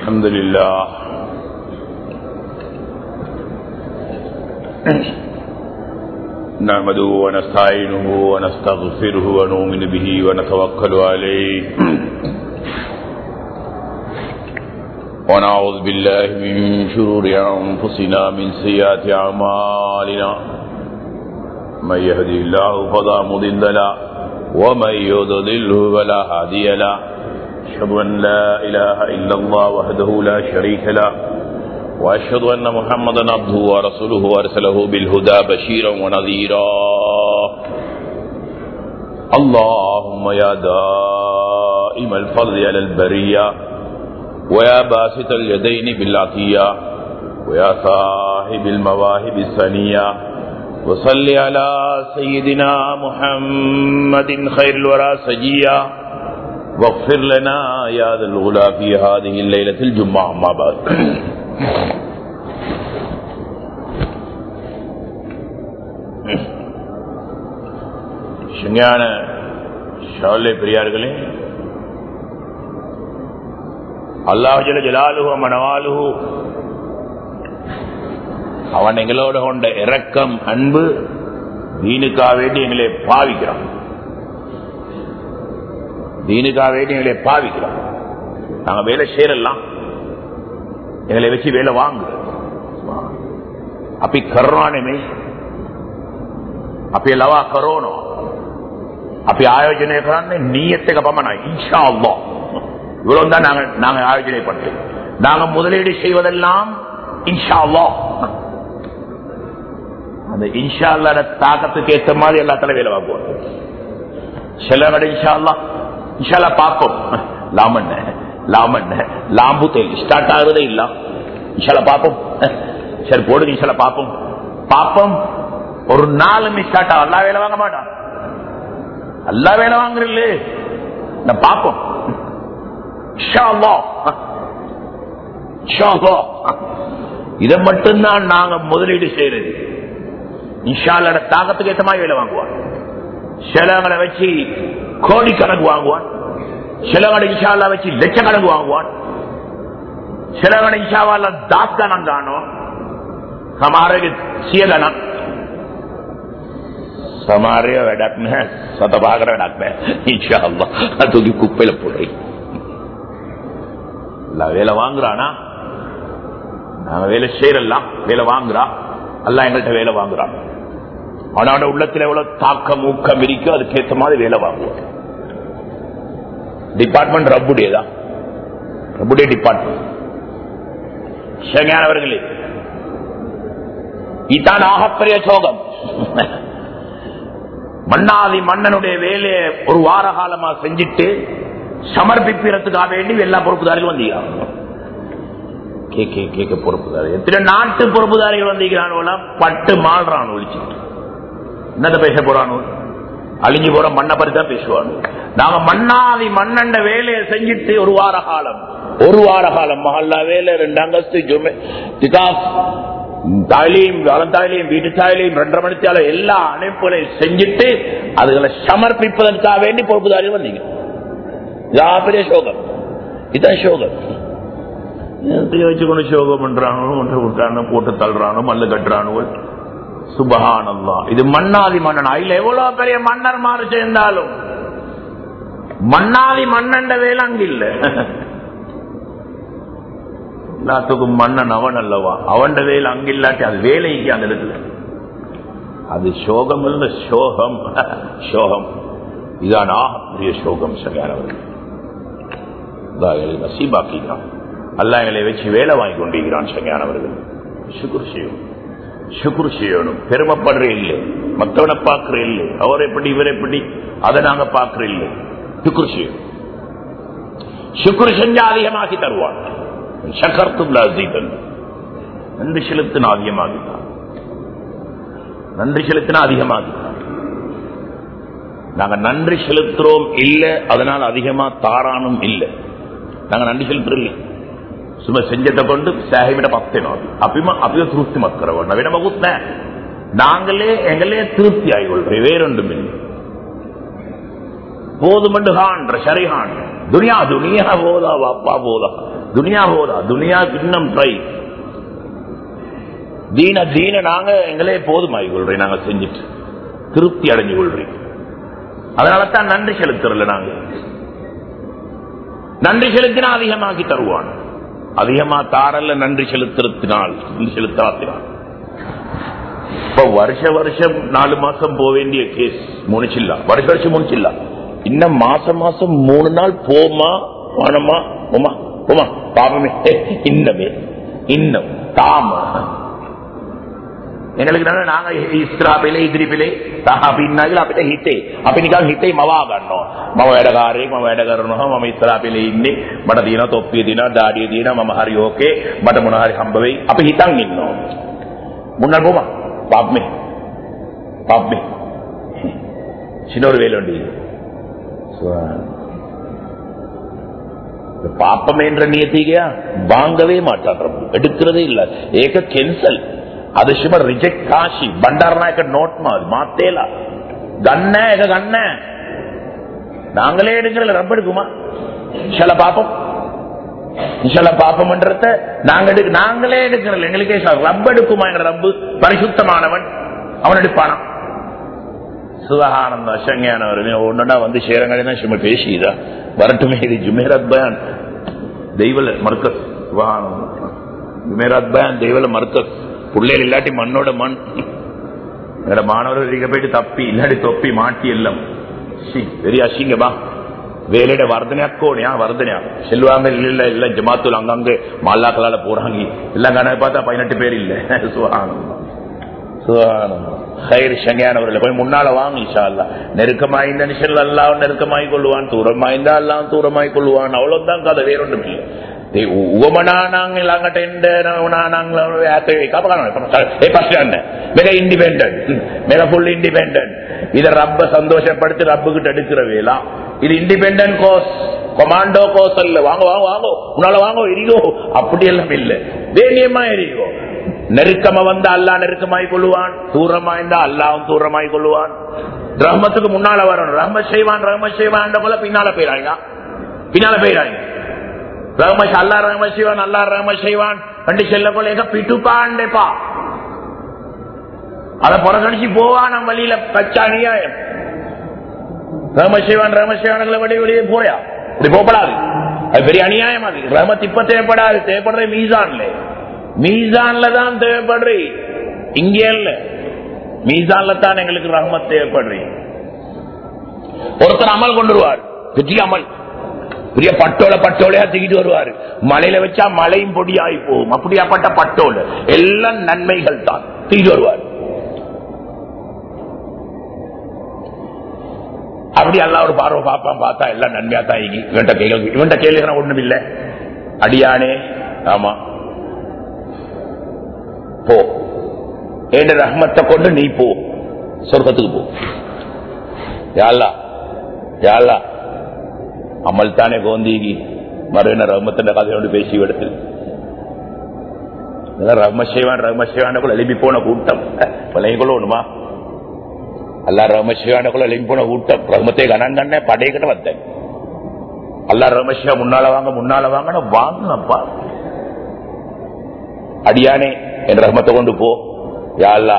الحمد لله نعمده ونستعينه ونستغفره ونؤمن به ونتوكل عليه ونعوذ بالله من شرور أنفسنا من سيئات أعمالنا من يهدي الله فلا مضل له ومن يضلله فلا هادي له أشهد أن لا إله إلا الله وحده لا شريك له وأشهد أن محمدا عبده ورسوله وأرسله بالهدى بشيرا ونذيرا اللهم يا دائم الفضل على البرية ويا باسط اليدين بالعطية ويا صاحب المواهب الثانية وصل على سيدنا محمد خير الورى سجيا واغفر لنا يا ذا الغلا في هذه الليلة الجمعة ما بعد ஞான ஷாலை பெரியார்களே அல்லாஹல ஜலாலுஹு மனவாலுஹு அவன் எங்களோட கொண்ட இரக்கம் அன்பு தீனுக்கா வேண்டி எங்களை பாவிக்கிறான் தீனுக்கா வேண்டி எங்களை பாவிக்கிறோம் நாங்க வேலை செய்யறலாம் எங்களை வச்சு வேலை வாங்கு அப்படி கருணானமே அப்படி லவா கரோனோ அப்படி ஆயோஜனை நீயத்துக்கு அப்பமா இன்ஷா அல்லா இவ்வளவு தான் நாங்க நாங்க ஆயோஜனை பண்றோம் நாங்க முதலீடு செய்வதெல்லாம் இன்ஷா அல்லா அந்த இன்ஷா அல்லாட தாக்கத்துக்கு ஏற்ற மாதிரி எல்லாத்துல வேலை வாங்குவோம் சில கடை இன்ஷா அல்லா இன்ஷால்லா பார்ப்போம் லாமண்ண லாமண்ண லாம்பு தேல் ஸ்டார்ட் ஆகுறதே இல்ல இன்ஷால்லா பார்ப்போம் சரி போடுங்க இன்ஷால்லா பார்ப்போம் பார்ப்போம் ஒரு நாள் ஸ்டார்ட் ஆகும் எல்லா வேலை வாங்க மாட்டான் எல்லா வேலை வாங்குறீல்ல நான் பார்ப்போம் இதை மட்டும்தான் நாங்க முதலீடு செய்யறது இன்ஷால்லோட தாக்கத்துக்கு ஏற்ற மாதிரி வேலை வாங்குவான் சிலங்களை வச்சு கோடிக்கணக்கு வாங்குவான் சிலவனை இஷாலா வச்சு லட்சக்கணக்கு வாங்குவான் சிலவனை இஷாவால தாஸ்கணம் காணும் हमारे सियगणा हमारे अडक में सतभागर अडक में इंशाल्लाह तूगी குப்பையில போடுறீ வேலை வாங்குறானா நாங்க வேலை செய்யறலாம் வேலை வாங்குறா எல்லாம் எங்கள்கிட்ட வேலை வாங்குறான் அவனோட உள்ளத்தில் எவ்வளவு தாக்கம் ஊக்கம் இருக்கோ அதுக்கேற்ற மாதிரி வேலை வாங்குவோம் டிபார்ட்மெண்ட் ரப்புடையதான் ரப்புடைய டிபார்ட்மெண்ட் சங்கானவர்களே இதான் ஆகப்பெரிய சோகம் மன்னாதி மன்னனுடைய வேலையை ஒரு வார காலமா செஞ்சுட்டு சமர்ப்பிக்கிறதுக்காக வேண்டி எல்லா பொறுப்புதாரிகள் வந்தீங்க கேட்க கேட்க பொறுப்புதாரி எத்தனை நாட்டு பொறுப்புதாரிகள் வந்திருக்கிறானோ பட்டு மாள்றான் ஒழிச்சுட்டு என்னத்த பேச போறானோ அழிஞ்சு போற மண்ணை பத்தி தான் பேசுவாங்க நாங்க மண்ணாதி மண்ணண்ட வேலையை செஞ்சுட்டு ஒரு வார காலம் ஒரு வார காலம் மஹல்லா வேலை ரெண்டு அங்கஸ்து தாயிலையும் வளர்ந்தாயிலையும் வீட்டு தாயிலையும் ரெண்டரை மணித்தால எல்லா அமைப்புகளையும் செஞ்சுட்டு அதுகளை சமர்ப்பிப்பதற்காக வேண்டி பொறுப்புதாரி வந்தீங்க இதான் பெரிய சோகம் இதான் சோகம் வச்சுக்கொண்டு சோகம் பண்றானோ ஒன்று விட்டானோ போட்டு தள்ளுறானோ மல்லு கட்டுறானோ சுபகானல்லா இது மன்னாதி மன்னன் அதுல எவ்வளவு பெரிய மன்னர் மாறு சேர்ந்தாலும் மன்னாதி மன்னண்ட வேலை அங்க இல்ல எல்லாத்துக்கும் மன்னன் அவன் அல்லவா அவன் வேலை அங்க இல்லாட்டி அது வேலைக்கு அந்த இடத்துல அது சோகம் இல்ல சோகம் சோகம் இதான் பெரிய சோகம் சரியானவர்கள் நசீபாக்கிறான் அல்ல எங்களை வச்சு வேலை வாங்கி கொண்டிருக்கிறான் சரியானவர்கள் சுகுர் செய்யும் சுக்குரு செய்யணும் பெருமைப்படுற இல்லை மற்றவனை பார்க்கிற இல்லை அவர் எப்படி இவர் எப்படி அதை நாங்க பார்க்கிற இல்லை சுக்குரு செய்யணும் சுக்குரு செஞ்சா அதிகமாக்கி தருவான் சக்கர்த்தும் நன்றி செலுத்தின அதிகமாகிட்டான் நன்றி செலுத்தினா அதிகமாகிட்டான் நாங்க நன்றி செலுத்துறோம் இல்லை அதனால் அதிகமா தாரானும் இல்லை நாங்க நன்றி செலுத்துறோம் ಸುಮ್ಮ ಸಂಜೆ ತಗೊಂಡು ಸಾಹಿಬಿಡ ಪತ್ತೆ ನಾವು ಅಪಿಮ ಅಪಿಯ ತೃಪ್ತಿ ಮಕ್ಕರವ ನವೀನ ಮಗುತ್ನ நாங்களே எங்களே திருப்தி ஆகிக்கொள்றோம் வேறொன்றும் இல்லை போதுமண்டு காண்ற சரிகான் துனியா துனியா போதா வாப்பா போதா துனியா போதா துனியா இன்னும் ட்ரை தீன தீன நாங்க எங்களே போதுமாய் கொள்றேன் நாங்க செஞ்சுட்டு திருப்தி அடைஞ்சு கொள்றேன் அதனால தான் நன்றி செலுத்துறல நாங்க நன்றி செலுத்தினா அதிகமாக்கி தருவான் அதிகமா தாரல்ல நன்றி செலுத்தினால் நன்றி செலுத்தாத்தினால் இப்ப வருஷ வருஷம் நாலு மாசம் போக வேண்டிய கேஸ் முடிச்சில்லா வருஷ வருஷம் முடிச்சில்லா இன்னும் மாசம் மாசம் மூணு நாள் போமா பணமா போமா போமா பாபமே இன்னமே இன்னும் தாம එනලක දන්න නාග ඉස්ත්‍රා පෙළේ ඉදිරි පෙළේ අපි ඉන්නගල අපිට හිතේ අපි නිකන් හිතේ මවා ගන්නවා මම වැඩකාරයෙක් මම වැඩ කරනවා මම ඉස්ත්‍රා පෙළේ ඉන්නේ මට තියෙන තොප්පිය තියෙනවා දාඩිය තියෙනවා මම හරි ඕකේ මට මොන හරි හම්බ වෙයි අපි හිතන් ඉන්නවා මුන්නල් කොම பாப்மே பாப்மே சின்னொரு வேலுண்டி பாப்பமேன்ற நியத்திகையா வாங்கவே மாட்டான் பிரபு. எடுக்கிறதே இல்ல ஏக கேன்சல் அது சும்மா ரிஜெக்ட் காஷி பண்டாரநாயக்க நோட் மாதிரி மாத்தேலா கண்ண ஏக கண்ண நாங்களே எடுக்கிறல ரப்ப எடுக்குமா சில பாப்போம் இன்ஷால்லா பாப்பம்ன்றத நாங்க எடுக்க நாங்களே எடுக்கிறோம் எங்களுக்கே சொல்றோம். ரப்ப எடுக்குமா எங்க ரப்பு பரிசுத்தமானவன் அவன் எடுப்பானா சுகானந்த அசங்கானவர் ஒன்னுடா வந்து சேரங்கடா சும்மா பேசிதா வரட்டுமே இது ஜுமேரத் பயான் தெய்வல மர்க்கஸ் சுகானந்தம் ஜுமேரத் பயான் தெய்வல மர்க்கஸ் புள்ளைகள் இல்லாட்டி மண்ணோட மண் எங்கட மாணவர்கள் இங்க போயிட்டு தப்பி இல்லாட்டி தொப்பி மாட்டி எல்லாம் சி, பெரிய அசிங்கமா வேலையோட வர்தனையாக்கோனியா வர்தனையா செல்வாங்க இல்ல இல்ல இல்ல ஜமாத்துல அங்கங்க மாலாக்களால போறாங்க எல்லாம் கணக்கு பார்த்தா பதினெட்டு பேர் இல்ல சுகானந்தம் சுகானந்தம் ஹைர் சங்கையானவர்களை போய் முன்னால வாங்க இன்ஷா அல்லாஹ் நெருக்கமாயிருந்த நிஷல் அல்லாஹ் நெருக்கமாய் கொள்வான் தூரமாயிருந்தா அல்லாஹ் தூரமாய் கொள்வான் அவ்வளவுதான் கதை வேறொன்றும் இல்லை උවමනානං ළඟට එන්න නානං ඇත ඒ පස්යන්න මේක ඉන්டிபெண்டன்ட் මේක ஃபுல் இண்டிபெண்டன்ட் இத ரப்ப சந்தோஷப்படுத்தி ரப்புகிட்ட எடுக்கிற வேலா இது இண்டிபெண்டன்ட் கோர்ஸ் கொமாண்டோ கோர்ஸ் அல்ல வாங்க வாங்க வாங்க உன்னால வாங்க எரியோ அப்படி எல்லாம் இல்ல வேணியமா எரியோ நெருக்கமா வந்தா அல்லாஹ் நெருக்கமாய் கொள்ளுவான் தூரமா இருந்தா அல்லாவும் தூரமாய் கொள்ளுவான் ரஹ்மத்துக்கு முன்னால வரணும் ரஹ்மத் செய்வான் ரஹ்மத் செய்வான் போல பின்னால போயிடாங்க பின்னால போயிடாங்க ரஹ்மத் அல்லா ரஹ்மத் செய்வான் அல்லா ரஹ்மத் செய்வான் கண்டு செல்ல போல எங்க பிட்டுப்பாண்டேப்பா அதை புறக்கணிச்சு போவான் நம்ம வழியில கச்சா அநியாயம் ரஹ்மத் செய்வான் ரஹ்மத் செய்வான் வழி வெளியே போயா இப்படி போகப்படாது அது பெரிய அநியாயம் அது ரஹ்மத் இப்ப தேவைப்படாது தேவைப்படுற மீசான்ல மீசான்ல தான் தேவைப்படுற இங்கே இல்ல மீசான்ல தான் எங்களுக்கு ரஹ்மத் தேவைப்படுற ஒருத்தர் அமல் கொண்டு வருவார் வெற்றி அமல் பெரிய பட்டோல பட்டோலையா தூக்கிட்டு வருவாரு மலையில வச்சா மலையும் பொடியாகி போகும் அப்படியாப்பட்ட பட்டோல எல்லாம் நன்மைகள் தான் தூக்கிட்டு வருவார் அப்படி எல்லாம் ஒரு பார்வை பார்ப்பான் பார்த்தா எல்லாம் நன்மையா தான் இங்கி இவன்ட்ட கேள்வி இவன்ட்ட கேள்வி ஒண்ணும் இல்ல அடியானே ஆமா போ என் ரஹ்மத்தை கொண்டு நீ போ சொர்க்கத்துக்கு போ யாழ்லா யாழ்லா அமல் தானே கோந்தீகி மறுவின ரஹ்மத்தின் கதையோடு பேசி எடுத்து ரஹ்மசேவான் ரஹ்மசேவான கூட எழுப்பி போன கூட்டம் பழைய கொள்ளணுமா அல்லா ரஹ்மசேவான கூட எழுப்பி போன கூட்டம் ரஹ்மத்தை கணன் கண்ணே படையக்கிட்ட வந்தேன் அல்லா ரஹ்மசேவா முன்னால வாங்க முன்னால வாங்க வாங்கப்பா அடியானே என் ரஹ்மத்தை கொண்டு போ யா அல்லா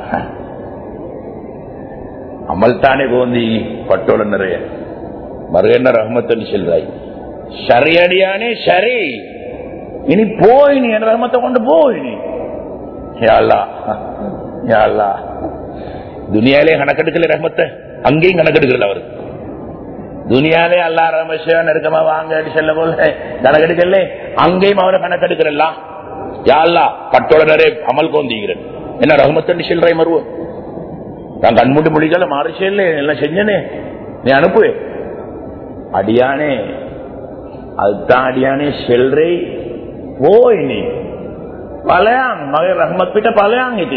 அமல் தானே கோந்தி பட்டோல நிறைய மறுகண்ண ரஹமத்தன் செல்றாய் சரி அடியானே சரி இனி போய் நீ என் ரஹமத்தை கொண்டு போய் நீ யாழ்லா யாழ்லா துனியாலே கணக்கெடுக்கல ரஹமத்தை அங்கேயும் கணக்கெடுக்கல அவரு துனியாலே அல்லா ரமேஷா நெருக்கமா வாங்க செல்ல போல கணக்கெடுக்கல அங்கேயும் அவரை கணக்கெடுக்கிறல்ல யாழ்லா பட்டோட நிறைய அமல் கோந்திக்கிறேன் என்ன ரஹமத்தன் செல்றாய் மருவம் நான் கண்மூட்டி மொழிக்கால மாறிச்சே எல்லாம் செஞ்சனே நீ அனுப்புவேன் அடியானே அதுதான் அடியானே செல்றே போய் நீ பழையாங் மகன் ரஹ்மத் பிட்ட பழையாங் இது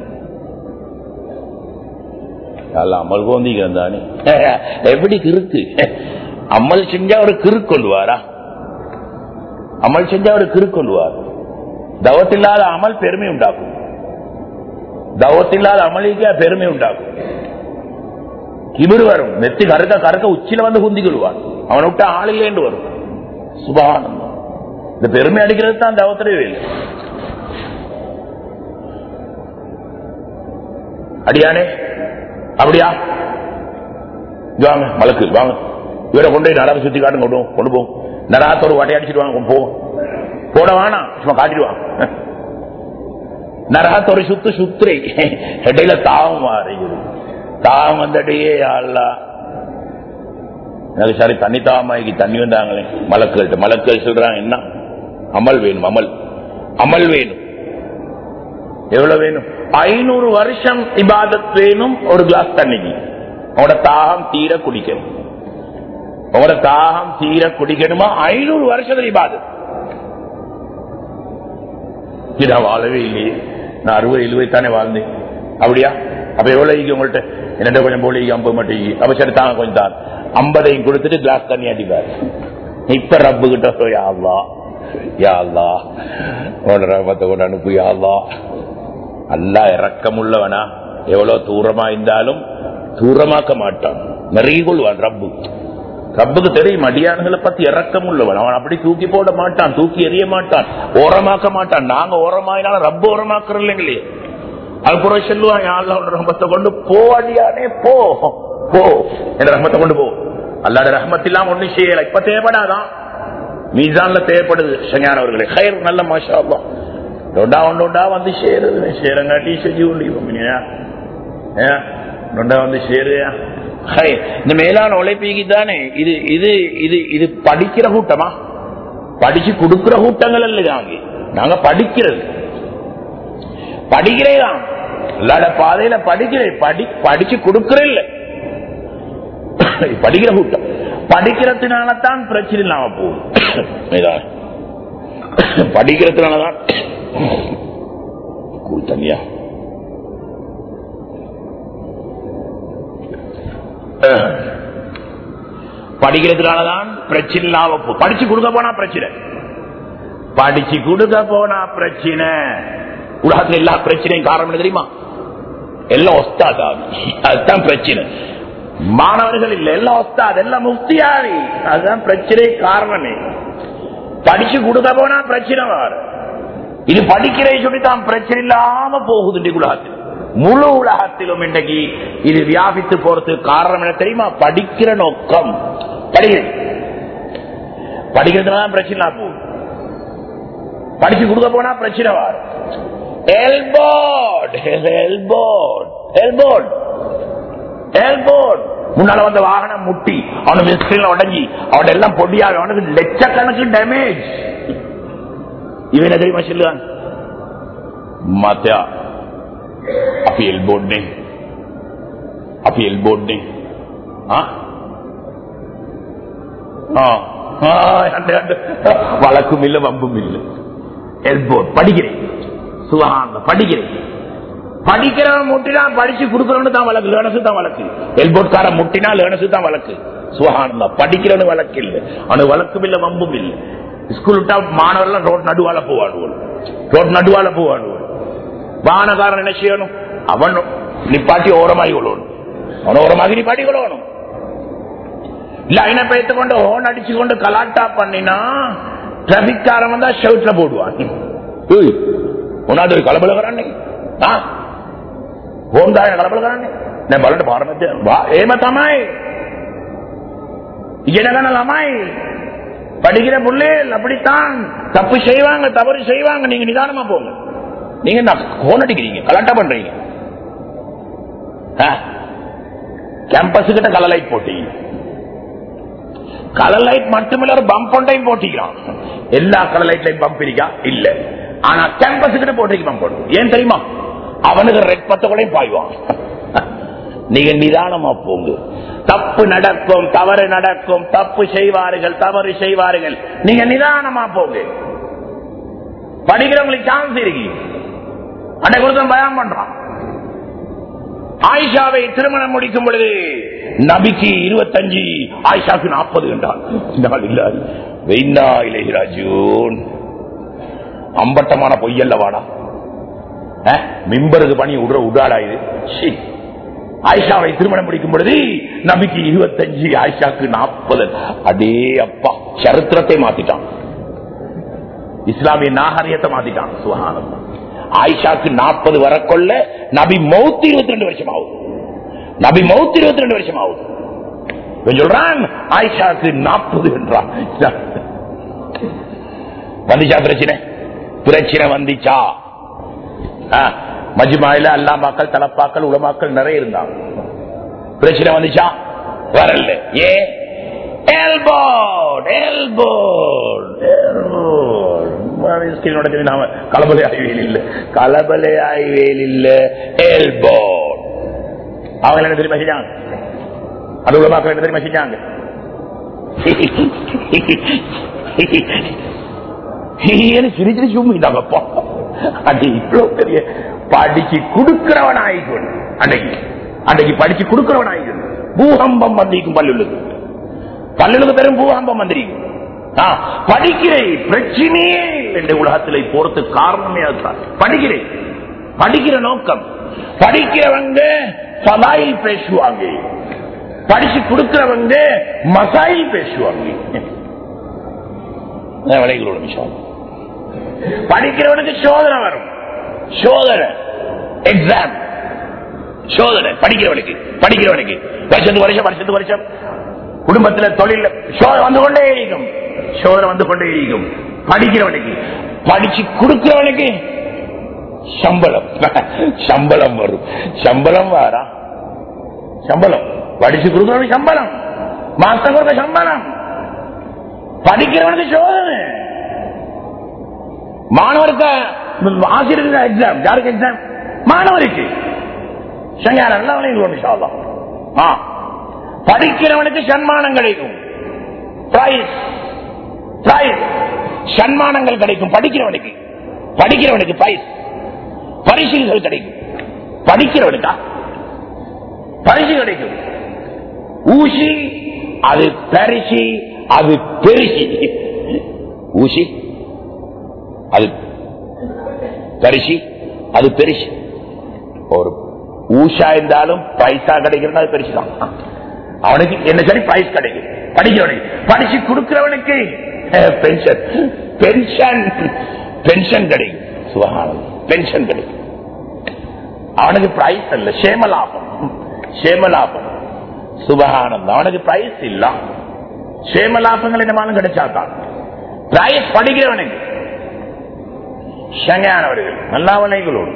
அமல் கோந்திக்கிறேன் தானே எப்படி கிறுக்கு அமல் செஞ்சா ஒரு கிறு கொள்வாரா அமல் செஞ்சா ஒரு கிறு கொள்வார் தவத்தில்லாத அமல் பெருமை உண்டாக்கும் தவத்தில்லாத அமளிக்க பெருமை உண்டாகும் கிபிர் வரும் நெத்தி கருக்க கருக்க உச்சில வந்து குந்தி கொள்வான் அவனை விட்டு ஆள் இல்லைன்னு வரும் சுபானந்தம் இந்த பெருமை அடிக்கிறது தான் தவத்திலே வேலை அடியானே அப்படியா இங்க வாங்க மலக்கு வாங்க இவரை கொண்டு போய் நரக சுத்தி காட்டுங்க கொண்டு போ, கொண்டு போகும் நரகத்தை ஒரு வாட்டி அடிச்சிட்டு வாங்க போ போட வேணாம் சும்மா காட்டிடுவாங்க நரகத்தை ஒரு சுத்து சுத்துரை இடையில தாவம் மாறுகிறது தாவம் வந்தடையே அல்லா எனக்கு சரி தண்ணி தாமாய்க்கு தண்ணி வந்தாங்களே மலக்கள்கிட்ட மலக்கள் சொல்றாங்க என்ன அமல் வேணும் அமல் அமல் வேணும் எவ்வளவு வேணும் ஐநூறு வருஷம் இபாதத் வேணும் ஒரு கிளாஸ் தண்ணிக்கு உங்களோட தாகம் தீர குடிக்கணும் உங்களோட தாகம் தீர குடிக்கணுமா ஐநூறு வருஷத்துல இபாதத் இது நான் வாழவே இல்லையே நான் அறுபது எழுபது தானே வாழ்ந்தேன் அப்படியா அப்ப எவ்வளவு ஈகி உங்கள்ட்ட என்னட்ட கொஞ்சம் போல ஈகி ஐம்பது மட்டும் ஈகி அப்ப சரி தாங்க கொஞ்சம் தான் ஐம்பதையும் கொடுத்துட்டு கிளாஸ் தண்ணி அடிப்பார் இப்ப ரப்பு கிட்ட போய் யாழ்லா யாழ்லா உன்னோட ரகத்தை கொண்டு அனுப்பு யாழ்லா அல்லா இறக்கமுள்ளவனா எவ்வளவு தூரமா இருந்தாலும் தூரமாக்க மாட்டான் நிறைய கொள்வான் ரப்பு ரப்புக்கு தெரியும் அடியானுகளை பத்தி இறக்கம் உள்ளவன் அவன் அப்படி தூக்கி போட மாட்டான் தூக்கி எறிய மாட்டான் ஓரமாக்க மாட்டான் நாங்க ஓரமாயினாலும் ரப்பு ஓரமாக்குறோம் இல்லைங்களே அதுக்கப்புறம் சொல்லுவான் யாழ்லா ரஹமத்தை கொண்டு போ அடியானே போ போ என் ரஹமத்தை கொண்டு போ அல்லாட ரஹமத் இல்லாம ஒண்ணும் செய்யல இப்ப தேவைப்படாதான் மீசான்ல தேவைப்படுது சஞானவர்களே ஹயர் நல்ல மாஷா அல்லாஹ். டொண்டா ஒண்டா வந்து சேருது சேரங்காட்டி செஞ்சு கொண்டு டொண்டா வந்து சேருயா ஹை, இந்த மேலான உழைப்பீக்கு தானே இது இது இது இது படிக்கிற கூட்டமா படிச்சு கொடுக்கிற கூட்டங்கள் அல்ல நாங்க நாங்க படிக்கிறது படிக்கிறேதான் இல்லாத பாதையில படிக்கிறேன் படி படிச்சு கொடுக்கிற இல்ல படிக்கிற கூட்டம் படிக்கிறதுனால தான் பிரச்சனை இல்லாம போகுது இதான். படிக்கிறதுனாலதான் கூழ் தனியா படிக்கிறதுனாலதான் பிரச்சனை இல்லாம போ- படிச்சு கொடுக்க போனா பிரச்சனை படிச்சு கொடுக்க போனா பிரச்சனை உலகத்துல எல்லா பிரச்சனையும் காரணம் என்ன தெரியுமா எல்லாம் ஒஸ்தாதாவி அதுதான் பிரச்சனை மாணவர்கள் இல்ல எல்லாம் ஒஸ்தாத் எல்லாம் முஃப்தியாவி அதுதான் பிரச்சனை காரணமே படிச்சு கொடுக்க போனா பிரச்சனை வரும் இது படிக்கிறே சொல்லித்தான் பிரச்சனை இல்லாம போகுது இன்றைக்கு உலகத்தில் முழு உலகத்திலும் இன்றைக்கு இது வியாபித்து போறதுக்கு காரணம் என்ன தெரியுமா படிக்கிற நோக்கம் படிக்கிறது படிக்கிறதுனால பிரச்சனை இல்லாம போகுது படிச்சு கொடுக்க போனா பிரச்சனை வரும் எல்போர்ட் எல்போர்ட் எல்போர்ட் எல்போர்ட் முன்னால வந்த வாகனம் முட்டி அவன மிஸ்கில் உடஞ்சி அவன் எல்லாம் பொடியாக அவனுக்கு லட்சக்கணக்கு டேமேஜ் இவன் என்ன தெரியுமா சொல்லுவான் மாத்தியா அப்பி எல்போர்ட் ने அப்பி எல்போர்ட் ने हाँ हाँ हाँ அந்த அந்த வழக்கும் இல்ல வம்பும் இல்ல எல்போர்ட் படிக்கிறேன் சுகாந்த படிக்கிறேன் படிக்கிறவன் முட்டினா படிச்சு கொடுக்கறவனு தான் வழக்கு லேனசு தான் வழக்கு எல்போட்காரன் முட்டினா லேனசு தான் வழக்கு சுகானந்தா படிக்கிறவனு வழக்கு இல்ல அவனு வழக்கும் இல்ல வம்பும் இல்ல ஸ்கூல் விட்டா மாணவர்கள் ரோட் நடுவால போவாடுவோம் ரோட் நடுவால போவாடுவோம் வாகனக்காரன் என்ன செய்யணும் அவன் நிப்பாட்டி ஓரமாகி கொள்ளணும் அவன் ஓரமாகி நிப்பாட்டி கொள்ளணும் இல்ல ஐன பேத்து கொண்டு ஹோன் அடிச்சு கொண்டு கலாட்டா பண்ணினா டிராபிக் காரன் வந்தா ஷவுட்ல போடுவான் ஏய், உன்னாது ஒரு கலபலகரான் හෝන් දායන කලබල කරන්නේ නෑ බලන්න පාරමැද ඒම තමයි ඉගෙනගන ළමයි படிக்கிற புள்ளேல் அப்படித்தான் தப்பு செய்வாங்க தவறு செய்வாங்க நீங்க நிதானமா போங்க நீங்க என்ன கோன் அடிக்கிறீங்க கலாட்டா பண்றீங்க கேம்பஸ் கிட்ட கலர் லைட் போட்டீங்க கலர் லைட் மட்டுமில்ல ஒரு பம்ப் ஒன்றையும் போட்டிக்கிறான் எல்லா கலர் லைட்லையும் பம்ப் இருக்கா இல்ல ஆனா கேம்பஸ் கிட்ட போட்டிக்கு பம்ப் போடும் ஏன் தெரியுமா அவனுக்கு ரெட் பத்தகளையும் பாய்வான் நீங்க நிதானமா போங்க தப்பு நடக்கும் தவறு நடக்கும் தப்பு செய்வார்கள் தவறு செய்வார்கள் நீங்க நிதானமா போங்க படிக்கிறவங்களுக்கு சான்ஸ் இருக்கு அன்னைக்கு ஒருத்தன் பயம் பண்றான் ஆயிஷாவை திருமணம் முடிக்கும் பொழுது நபிக்கு இருபத்தஞ்சு ஆயிஷாக்கு நாற்பது என்றான் நாள் இல்லாது வெயின்னா இளையராஜூன் அம்பட்டமான பொய்யல்லவாடா அஹ், மிம்பருக்கு பணி விடுற உடாடா இது ஷீ. ஆயிஷாவை திருமணம் முடிக்கும் பொழுது நபிக்கு இருபத்தஞ்சு ஆயிஷாக்கு நாற்பது அடே அப்பா சரித்திரத்தை மாத்திட்டான் இஸ்லாமிய நாகரிகத்தை மாத்திட்டான் சுகானம் ஆயிஷாக்கு நாற்பது வரக்கொள்ள நபி மௌத்து இருபத்தி ரெண்டு வருஷம் ஆகுது நபி மௌத்து இருபத்தி ரெண்டு வருஷம் ஆகுது இவன் சொல்றான் ஆயிஷாக்கு நாற்பது என்றான் வந்துச்சா பிரச்சனை பிரச்சனை வந்துச்சா ஆ, மஜ்மாயில அல்லா மக்கள் தலப்பாக்கள் உலமாக்கள் நிறைய இருந்தாங்க பிரச்சனை வந்துச்சா வரல ஏ எல்போர்ட் எல்போர்ட் நாம கலபலை ஆய்வேல் இல்ல கலபலை ஆய்வேல் இல்ல எல்போர்ட் அவங்க என்ன தெரியுமா செஞ்சாங்க அது உலமாக்கள் என்ன தெரியுமா செஞ்சாங்க சிரிச்சு சும்மிட்டாங்கப்பா அது இவ்வளவு பெரிய படிச்சு கொடுக்கிறவன் ஆயிக்கணும் அன்னைக்கு அன்னைக்கு படிச்சு கொடுக்கிறவன் ஆயிக்கணும் பூகம்பம் வந்திருக்கும் பல்லுக்கு பல்லுக்கு பெரும் பூகம்பம் வந்திருக்கும் ஆ, படிக்கிறேன் பிரச்சனையே இல்லை இந்த உலகத்தில் போறது காரணமே அதுதான் படிக்கிறேன் படிக்கிற நோக்கம் படிக்கிறவங்க சதாயில் பேசுவாங்க படிச்சு கொடுக்கிறவங்க மசாயில் பேசுவாங்க அதான் விலைகளோட விஷயம் படிக்கிறவனுக்கு சோதனை வரும் சோதனை எக்ஸாம் சோதனை படிக்கிறவனுக்கு படிக்கிறவனுக்கு வருஷத்துக்கு வருஷம் வருஷத்துக்கு வருஷம் குடும்பத்துல தொழில சோதனை வந்து கொண்டே இருக்கும் சோதனை வந்து கொண்டே இருக்கும் படிக்கிறவனுக்கு படிச்சு கொடுக்கிறவனுக்கு சம்பளம் சம்பளம் வரும் சம்பளம் வாரா சம்பளம் படிச்சு கொடுக்கிறவனுக்கு சம்பளம் மாசம் கொடுக்க சம்பளம் படிக்கிறவனுக்கு சோதனை மாணவருக்கு ஆசிரியருக்கு எக்ஸாம் யாருக்கு எக்ஸாம் மாணவருக்கு சங்காரம் எல்லாம் விளையாடுவோம் இன்ஷா அல்லாஹ். ஆ. படிக்கிறவனுக்கு சன்மானம் கிடைக்கும் பிரைஸ் பிரைஸ் சன்மானங்கள் கிடைக்கும் படிக்கிறவனுக்கு படிக்கிறவனுக்கு பிரைஸ் பரிசுகள் கிடைக்கும் படிக்கிறவனுக்கா பரிசு கிடைக்கும் ஊசி அது பரிசு அது பெருசி ஊசி அது பரிசு அது பெருசு ஒரு ஊஷா இருந்தாலும் பைசா கிடைக்கிறது அது பெருசு தான் அவனுக்கு என்ன சரி பைஸ் கிடைக்கும் படிக்கிறவனுக்கு படிச்சு கொடுக்கிறவனுக்கு பென்ஷன் பென்ஷன் பென்ஷன் கிடைக்கும் சுபகானம் பென்ஷன் கிடைக்கும் அவனுக்கு பிரைஸ் இல்ல சேமலாபம் சேமலாபம் சுபகானந்தம் அவனுக்கு பிரைஸ் இல்ல சேமலாபங்கள் என்னமாலும் கிடைச்சாதான் பிரைஸ் படிக்கிறவனுக்கு சங்கையானவர்கள் நல்லாவனைகளோடு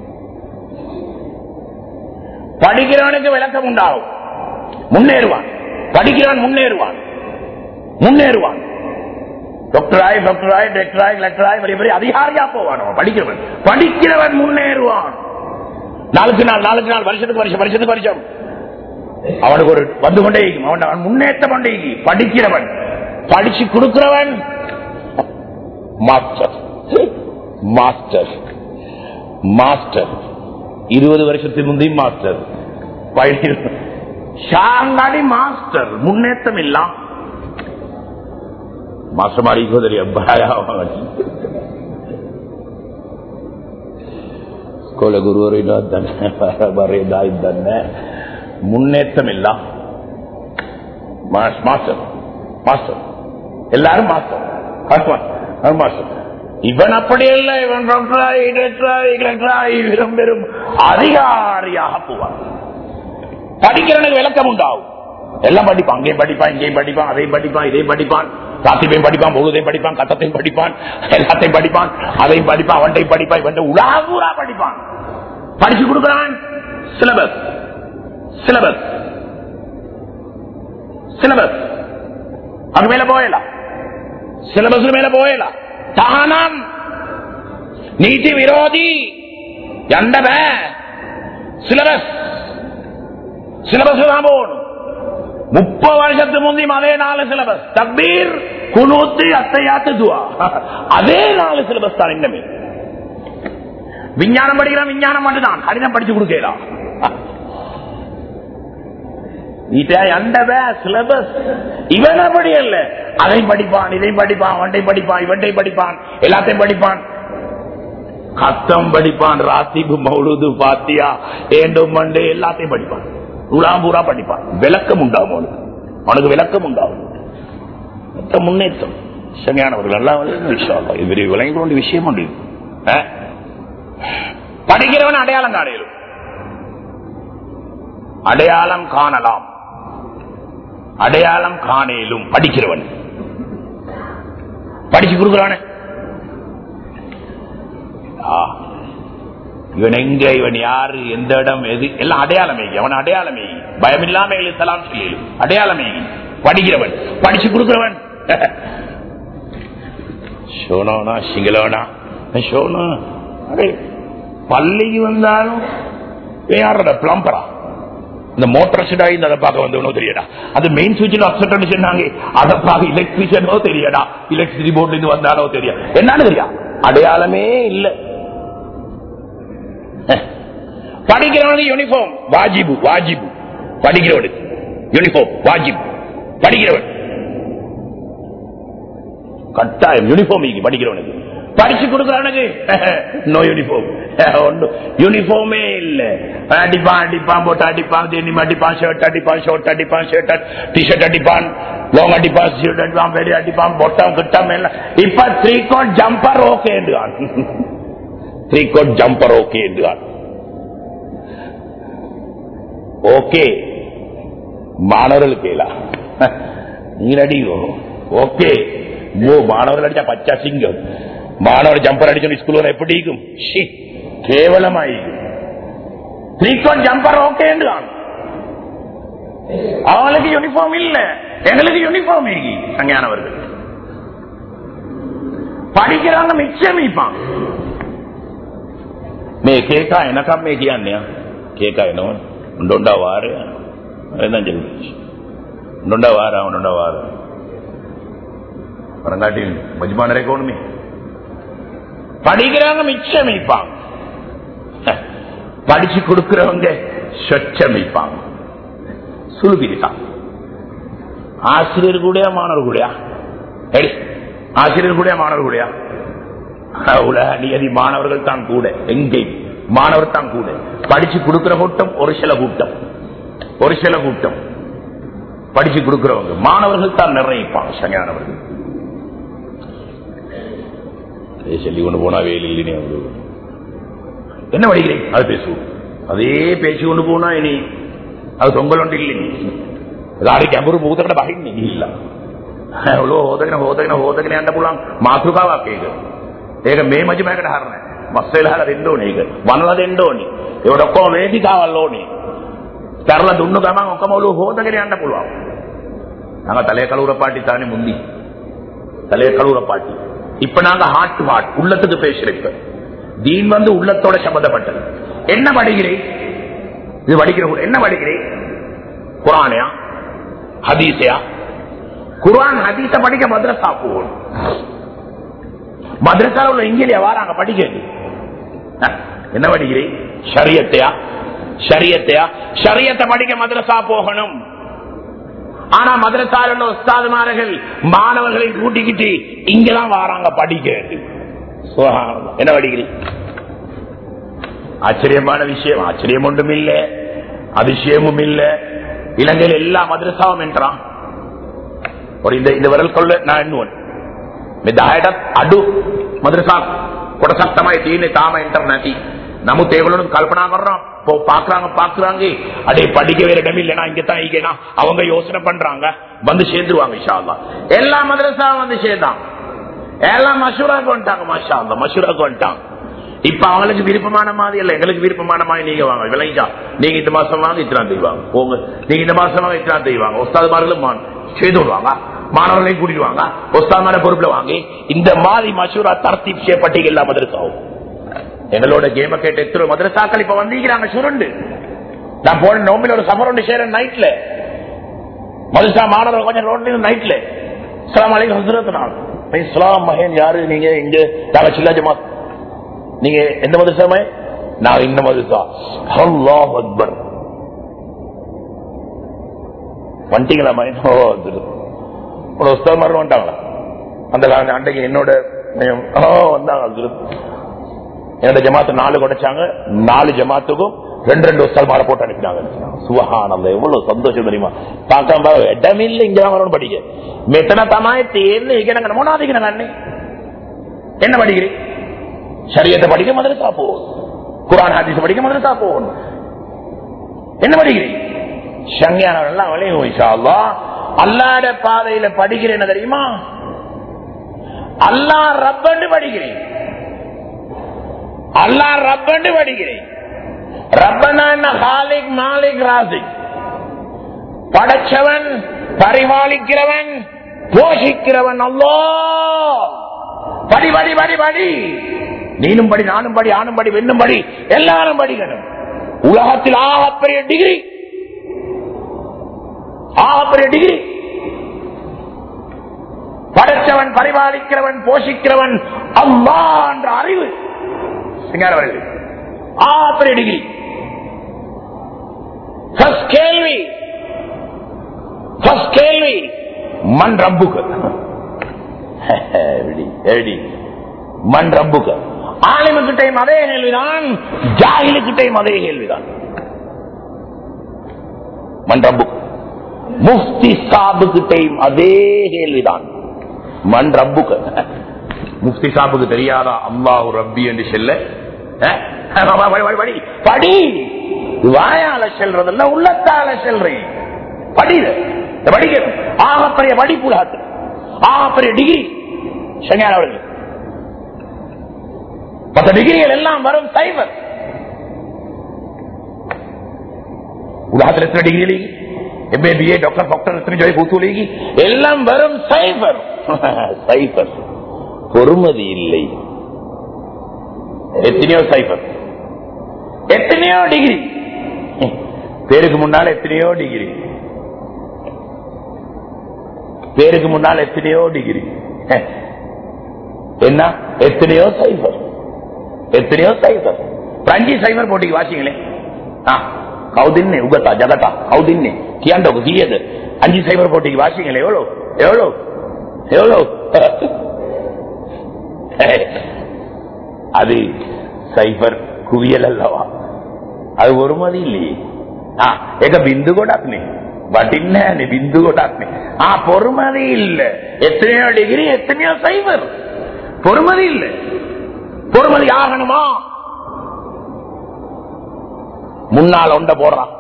படிக்கிறவனுக்கு விளக்கம் உண்டாகும் முன்னேறுவான் படிக்கிறவன் முன்னேறுவான் முன்னேறுவான் டாக்டராய் டாக்டராய் டாக்டராய் லெக்டராய் பெரிய பெரிய அதிகாரியா போவான் அவன் படிக்கிறவன் படிக்கிறவன் முன்னேறுவான் நாளுக்கு நாள் நாளுக்கு நாள் வருஷத்துக்கு வருஷம் வருஷத்துக்கு வருஷம் அவனுக்கு ஒரு வந்து கொண்டே இருக்கும். அவன் அவன் முன்னேற்றம் கொண்டே இருக்கும். படிக்கிறவன் படிச்சு கொடுக்கிறவன் மாஸ்டர் மாஸ்டர் மாஸ்டர் இருபது வருஷத்துக்கு முந்தையும் மாஸ்டர் பயிர் ஷாங்காடி மாஸ்டர் முன்னேற்றம் இல்ல மாஸ்டர் மாடி தெரியும் ಸ್ಕೂಲ ಗುರುವರು ಇದ್ದಾನೆ ಬರೀದಾ ಇದ್ದಾನೆ முன்னேற்றம் இல்ல மாஸ்டர் மாஸ்டர் எல்லாரும் மாஸ்டர் மாஸ்டர் மாஸ்டர் இவன் அப்படி இல்லை இவன் டாக்டராய் டாக்டராய் டாக்டராய் வெறும் வெறும் அதிகாரியாக போவான் படிக்கிறவனுக்கு விளக்கம் உண்டாகும் எல்லாம் படிப்பான் அங்கேயும் படிப்பான் இங்கேயும் படிப்பான் அதையும் படிப்பான் இதையும் படிப்பான் ராத்திரியும் படிப்பான் பொழுதையும் படிப்பான் கத்தத்தையும் படிப்பான் எல்லாத்தையும் படிப்பான் அதையும் படிப்பான் அவன்டையும் படிப்பான் இவன் உலாகூரா படிப்பான் படிச்சு கொடுக்கிறான் சிலபஸ் சிலபஸ் சிலபஸ் அது மேல போயலாம் சிலபஸ் மேல போயலாம் தானம் நீதி விரோதி எந்தவ சிலபஸ் சிலபஸ் தான் போகணும் முப்பது வருஷத்துக்கு முந்தையும் அதே நாலு சிலபஸ் தப்பீர் குனூத்து அத்தையாத்து துவா அதே நாலு சிலபஸ் தான் இன்னமே விஞ்ஞானம் படிக்கிறான் விஞ்ஞானம் மட்டும்தான் கணிதம் படிச்சு கொடுக்கலாம் சிலபஸ் இவன் அப்படி அல்ல அதை படிப்பான் இதை படிப்பான் அவன்டை படிப்பான் இவன்டை படிப்பான் எல்லாத்தையும் படிப்பான் கத்தம் படிப்பான் ராத்திபு மௌலுது பாத்தியா ஏண்டும் மண்டு எல்லாத்தையும் படிப்பான் உலாம்பூரா படிப்பான் விளக்கம் உண்டாகும் அவனுக்கு அவனுக்கு விளக்கம் உண்டாகும் மொத்த முன்னேற்றம் சரியானவர்கள் எல்லாம் இவரை விளங்கி கொண்ட விஷயம் உண்டு ஆ? படிக்கிறவன் அடையாளம் காணையிலும் அடையாளம் காணலாம் அடையாளம் காணேலும் படிக்கிறவன் படிச்சு கொடுக்குறானே ஆ. இவன் எங்க இவன் யாரு எந்த இடம் எது எல்லாம் அடையாளமே அவன் அடையாளமே பயமில்லாம எழுத்தலாம் சொல்லிடும் அடையாளமே படிக்கிறவன் படிச்சு கொடுக்கிறவன் சோனோனா சிங்களோனா சோனா அடே பள்ளிக்கு வந்தாலும் இவன் யாரோட பிளம்பரா இந்த மோட்டர் செட் ஆகி அதை பார்க்க வந்தவனோ தெரியடா அது மெயின் சுவிட்சில் அப்செட் சொன்னாங்க அதை பார்க்க எலக்ட்ரிஷியனோ தெரியடா எலக்ட்ரிசிட்டி போர்ட்ல இருந்து வந்தாலோ தெரியும் என்னன்னு தெரியா அடையாளமே இல்லை படிக்கிறவனுக்கு யூனிஃபார்ம் வாஜிபு வாஜிபு படிக்கிறவனுக்கு யூனிஃபார்ம் வாஜிபு படிக்கிறவன் கட்டாயம் யூனிஃபார்ம் படிக்கிறவனுக்கு படிச்சு கொடுக்கறவனுக்கு நோ யூனிஃபார்ம் ஒன்றும் யூனிஃபார்மே இல்ல அடிப்பான் அடிப்பான் போட்டு அடிப்பான் தேனிம் அடிப்பான் ஷர்ட் அடிப்பான் ஷோர்ட் அடிப்பான் ஷர்ட் டிஷர்ட் அடிப்பான் லாங் அடிப்பான் ஷர்ட் அடிப்பான் பெரிய அடிப்பான் பொட்டம் கிட்டம் எல்லாம் இப்ப த்ரீ கோட் ஜம்பர் ஓகே என்றான் த்ரீ கோட் ஜம்பர் ஓகே என்றான் ஓகே மாணவர்களுக்கு நீங்க அடிக்கோ ஓகே ஓ மாணவர்கள் அடிச்சா பச்சா சிங்கம் மாணவர் ஜம்பர் அடிச்சு ஸ்கூல் எப்படி இருக்கும் ஷி, கேவலமாயிருக்கும் த்ரீ கோட் ஜம்பர் ஓகே என்றான் அவங்களுக்கு யூனிஃபார்ம் இல்ல எங்களுக்கு யூனிஃபார்ம் இருக்கு சங்கையானவர்கள் படிக்கிறாங்க மிச்சம் இருப்பாங்க மே கேக்கா எனக்கா மே கியா கேக்கா என்ன உண்டா வாரு அதுதான் சொல்லி உண்டா வாரா உண்டா வாரு வரங்காட்டி மஜ்மான ரேக்கணுமே படிக்கிறாங்க மிச்சம் வைப்பாங்க படிச்சு கொடுக்கிறவங்க சொச்சம் வைப்பாங்க சுழுபிரிதான் ஆசிரியர் கூட மாணவர் கூடயா எடி ஆசிரியர் கூட மாணவர் கூடயா உலக நியதி மாணவர்கள் தான் கூட எங்கே மாணவர் தான் கூட படிச்சு கொடுக்கிற கூட்டம் ஒரு சில கூட்டம் ஒரு சில கூட்டம் படிச்சு கொடுக்கிறவங்க மாணவர்கள் தான் நிர்ணயிப்பாங்க சரியானவர்கள் அதே சொல்லி கொண்டு போனா வேலை இல்லைனே அவங்களுக்கு. என்ன படிக்கிறேன் அது பேசுவோம் அதே பேசி கொண்டு போனா இனி அது தொங்கல் ஒன்று இல்லை ಗಾಡಿಗೆ ಅಂಬರು ಮೂತಕಡೆ ಬಾಹಿನಿ ಇಲ್ಲ ಅವಳು ಹೋದಗಿನ ಹೋದಗಿನ ಹೋದಗಿನ ಅಂತ ಪುಳ ಮಾತೃಕಾವಾಕ ಈಗ ಈಗ మే మధ్య మేకడ హరణ మస్తేల రెండోని ఇక వనల రెండోని ఎవడొక్కో వేది కావాలోని తెరల దున్ను గమ ఒక మౌలు హోదగిరి అంట పులువ நாங்க தலைய கழுவுற பாட்டி தானே முந்தி தலைய கழுவுற பாட்டி இப்ப நாங்க ஹார்ட் டு ஹார்ட் உள்ளத்துக்கு பேசுறோம் தீன் வந்து உள்ளத்தோட சம்பந்தப்பட்டது என்ன படிக்கிறேன் இது படிக்கிற கூட என்ன படிக்கிறேன் குரானையா ஹதீஸையா குரான் ஹதீஸ படிக்க மദ്രസா போகணும் மദ്രസാல உள்ள இங்கிலியா வாராங்க படிக்கிறது அஹ், என்ன படிக்கிறேன் ஷரியத்தையா ஷரியத்தையா ஷரியத்தை படிக்க மദ്രസா போகணும் ஆனா மதுரத்தால் உள்ள உஸ்தாதுமார்கள் மாணவர்களை கூட்டிக்கிட்டு இங்கதான் வாராங்க படிக்கிறது சுபஹானல்லாஹ். என்ன படிக்கிறீங்க ஆச்சரியமான விஷயம் ஆச்சரியம் ஒன்றும் இல்ல அதிசயமும் இல்ல இலங்கையில் எல்லா மதரசாவும் என்றான் ஒரு இந்த இந்த விரல் கொள்ள நான் இன்னும் මෙදායටත් අඩු මදරසක් කොටසක් තමයි තියෙන්නේ තාම ඉන්ටර්නෙටි. නමුත් ඒගොල්ලෝ කල්පනා කරනවා போ- பாக்குறாங்க பாக்குறாங்க அடே படிக்க வேற இடம் இல்லைனா இங்க தான் இங்கனா அவங்க யோசனை பண்றாங்க வந்து சேர்ந்துருவாங்க இன்ஷா அல்லாஹ். எல்லா மதரசாவும் வந்து சேர்ந்தாங்க எல்லாம் மஷூராக்கு வந்துட்டாங்க மாஷா அல்லா மஷூராக்கு வந்துட்டாங்க இப்ப அவங்களுக்கு விருப்பமான மாதிரி இல்ல எங்களுக்கு விருப்பமான மாதிரி நீங்க வாங்க விளைஞ்சா நீங்க இந்த மாசம் வாங்க இத்தனை தெய்வாங்க போங்க நீங்க இந்த மாசம் வாங்க இத்தனை தெய்வாங்க ஒஸ்தாதுமார்களும் வாங்க. செய்து விடுவாங்க மாணவர்களையும் கூட்டிட்டு வாங்க ஒஸ்தாமான பொறுப்புல வாங்கி இந்த மாதிரி மஷூரா தர்த்தீப் செய்யப்பட்டீங்க எல்லா மதரசாவும் எங்களோட கேம கேட்டு எத்தனை மதரசாக்கள் இப்ப வந்திருக்கிறாங்க சுருண்டு நான் போன நோம்பில் ஒரு சமர் ஒன்று சேரன் நைட்ல மதுசா மாணவர் கொஞ்சம் ரோட்ல நைட்ல சலாம் அலைக்கும் ஹசரத் நான் இஸ்லாம் மகன் யாரு நீங்க இங்க நாங்க சில்லா ஜமாத் நீங்க எந்த மதுசாமே நான் இந்த மதுசா அல்லாஹ் அக்பர் வந்துட்டீங்களா மகன் ஓ அது ஒரு உஸ்தாத் மாதிரி வந்துட்டாங்களா அந்த கா- அன்றைக்கு என்னோட ஓ வந்தாங்க அது என்னோட ஜமாத்து நாலு குடைச்சாங்க நாலு ஜமாத்துக்கும் ரெண்டு ரெண்டு வருஷம் மாற போட்டு அனுப்பினாங்க சுபஹானந்த எவ்வளவு சந்தோஷம் தெரியுமா பார்க்காம இடமே இல்லை இங்கதான் வரணும் படிக்க மெத்தனை தமாய தேர்ந்து இங்க மூணாவது அண்ணே என்ன படிக்கிறேன் சரியத்தை படிக்க மதரசா போகும் குரான் ஹாதிஸ் படிக்க மதரசா போகணும் என்ன படிக்கிறேன் சங்கியானவெல்லாம் விளையும் இன்ஷா அல்லாஹ். அல்லாட பாதையில படிக்கிறேன் என்ன தெரியுமா அல்லா ரப்பண்டு படிக்கிறேன் அல்லா ரப்பண்டு படிக்கிறேன் ரப்பனா என்ன ஹாலிக் மாலிக் ராசிக் படைச்சவன் பரிபாலிக்கிறவன் போஷிக்கிறவன் அல்லோ படி படி படி படி நீனும் படி நானும் படி ஆணும் படி வெண்ணும் படி எல்லாரும் படிக்கணும் உலகத்தில் ஆகப்பெரிய டிகிரி ஆகப்பெரிய டிகிரி படைச்சவன் பரிபாலிக்கிறவன் போஷிக்கிறவன் அம்மா என்ற அறிவு சிங்காரவர்கள் ஆகப்பெரிய டிகிரி First கேள்வி First கேள்வி மண் ரப்புக்கு எப்படி எப்படி மண் ரப்புக்கு ஆலிமுக்கிட்டையும் அதே கேள்விதான் ஜாகிலுக்கிட்டையும் அதே கேள்விதான் மண் ரப்புக்கு முஃப்தி சாபுக்கிட்டையும் அதே கேள்விதான் மண் ரப்புக்கு முஃப்தி சாபுக்கு தெரியாதா அல்லாஹு ரப்பி என்று சொல்ல அஹ்? படி, படி, படி. படி வாயால செல்றதல்ல உள்ளத்தால செல்றேன் படி இதை. இதை படிக்கணும் ஆகப்பெரிய படிப்பு ஆகப்பெரிய டிகிரி சனியான அவர்கள் மற்ற டிகிரிகள் எல்லாம் வரும் சைபர் உலகத்தில் எத்தனை degree MA BA doctor doctor எத்தனை ஜோய் பூத்து எல்லாம் வரும் சைபர் சைபர் பொறுமதி இல்லை எத்தனையோ சைபர் எத்தனையோ டிகிரி பேருக்கு முன்னால் எத்தனையோ டிகிரி பேருக்கு முன்னால் எத்தனையோ டிகிரி என்ன எத்தனையோ சைபர் எத்தனையோ சைபர் அஞ்சு சைபர் போட்டிக்கு வாசிங்களே கவுதின்னே உகத்தா ஜகத்தா கவுதின்னே கியாண்டோக்கு கீயது அஞ்சு சைபர் போட்டிக்கு வாசிங்களே எவ்வளவு எவ்வளவு எவ்வளவு அது சைபர் குவியல் அல்லவா அது ஒரு மாதிரி இல்லையே එක බින්දු ගොඩක් නේ වටින්නේ බින්දු ගොඩක් නේ ආ பொறுமதி இல்ல எத்தனையோ டிகிரி எத்தனையோ சைபர் பொறுமதி இல்ல பொறுமதி ஆகணுமா முன்னால் ஒண்ட போடுறான்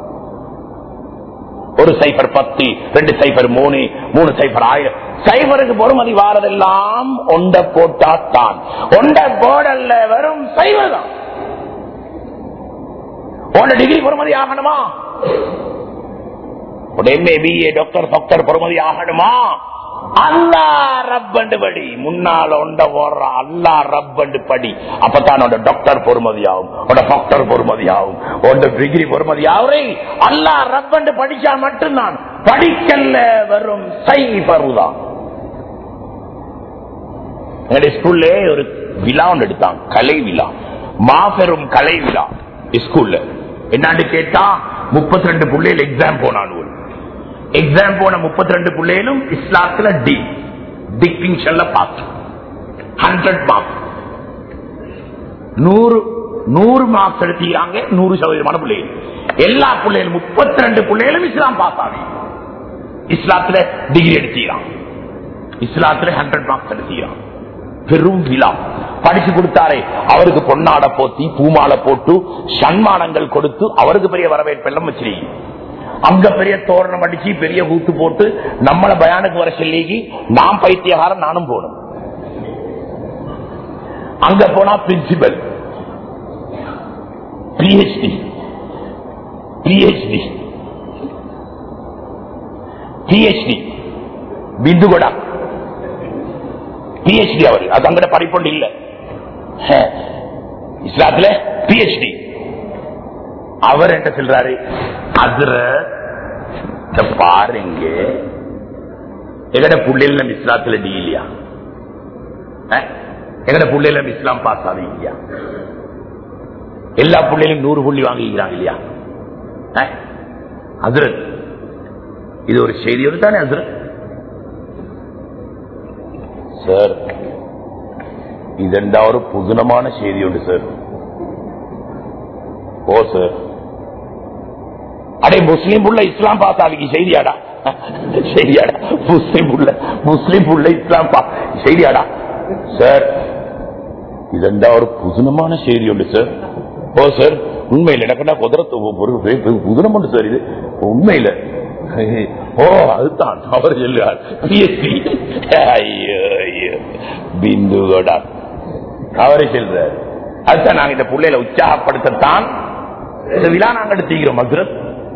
ஒரு சைபர் பத்து ரெண்டு சைபர் மூணு மூணு சைபர் ஆயிரம் சைபருக்கு பொறுமதி வாரதெல்லாம் ஒண்ட போட்டா தான் ஒண்ட போடல்ல வெறும் சைபர் தான் உன்ன டிகிரி பொறுமதி ஆகணுமா எம்ஏ பிஏ டாக்டர் டாக்டர் பொறுமதி ஆகணுமா அல்லா ரப்பண்டு படி முன்னால ஒண்ட போடுற அல்லா ரப்பண்டு படி அப்பதான் உன்னோட டாக்டர் பொறுமதி ஆகும் உன்னோட டாக்டர் பொறுமதி ஆகும் உன்னோட டிகிரி பொறுமதி ஆகுறே அல்லா ரப்பண்டு படிச்சா மட்டும்தான் படிக்கல்ல வரும் சை பருதான் எங்களுடைய ஸ்கூல்ல ஒரு விழா ஒன்று எடுத்தாங்க கலை விழா மாபெரும் கலை விழா ஸ்கூல்ல என்னான்னு கேட்டா முப்பத்தி ரெண்டு பிள்ளைகள் எக்ஸாம் போனான் எக்ஸாம் போன முப்பத்தி ரெண்டு பிள்ளைகளும் இஸ்லாத்துல டி டிஸ்டிங்ஷன்ல பாஸ் ஹண்ட்ரட் மார்க்ஸ் நூறு நூறு மார்க்ஸ் எடுத்துக்கிறாங்க நூறு சதவீதமான பிள்ளைகள் எல்லா பிள்ளைகளும் முப்பத்தி ரெண்டு பிள்ளைகளும் இஸ்லாம் பாஸ் ஆகி இஸ்லாத்துல டிகிரி எடுத்துக்கிறான் இஸ்லாத்துல ஹண்ட்ரட் மார்க்ஸ் எடுத்துக்கிறான் பெரும் விழா படிச்சு கொடுத்தாரே அவருக்கு பொன்னாட போத்தி பூமாலை போட்டு சன்மானங்கள் கொடுத்து அவருக்கு பெரிய வரவேற்பெல்லாம் வச்சிருக்கீங்க அங்க பெரிய தோரணம் அடிச்சு பெரிய கூத்து போட்டு நம்மள பயானுக்கு வர சொல்லி நாம் பைத்தியகாரம் நானும் போகணும் அங்க போனா பிரின்சிபல் பிஹெச்டி பிஹெச்டி பிஹெச்டி பிந்துகொடா பிஹெச்டி அவர் அது அங்கட படிப்பொண்டு இல்ல இஸ்லாத்துல பிஹெச்டி அவர் என்ன சொல்றாரு அதுல பாருங்க எங்கட புள்ளையில இஸ்லாத்துல டி இல்லையா எங்கட புள்ளையில இஸ்லாம் பாஸ் ஆகுது இல்லையா எல்லா புள்ளையிலும் நூறு புள்ளி வாங்கிக்கிறாங்க இல்லையா அசுரத் இது ஒரு செய்தியோடு தானே அசுரத் சார் இதெண்டா ஒரு புதுனமான செய்தி உண்டு சார் ஓ சார் அடே முஸ்லீம் புள்ள இஸ்லாம் பாத்தாவிக்கு செய்தியாடா செய்தியாடா முஸ்லீம் புள்ள முஸ்லீம் புள்ள இஸ்லாம் பா செய்தியாடா சார் இதெண்டா ஒரு புதுனமான செய்தி உண்டு சார் ஓ சார் உண்மையில் எனக்குன்னா குதிரத்து புதுனம் உண்டு சார் இது உண்மையில ஓ அதுதான் அவர் சொல்லுவார் பிஎஸ்சி ஐயோ ஐயோ பிந்துகோடா அவரை சொல்றார் அதுதான் நாங்க இந்த பிள்ளையில உற்சாகப்படுத்தத்தான் இந்த விழா நாங்க எடுத்துக்கிறோம் மதுரத்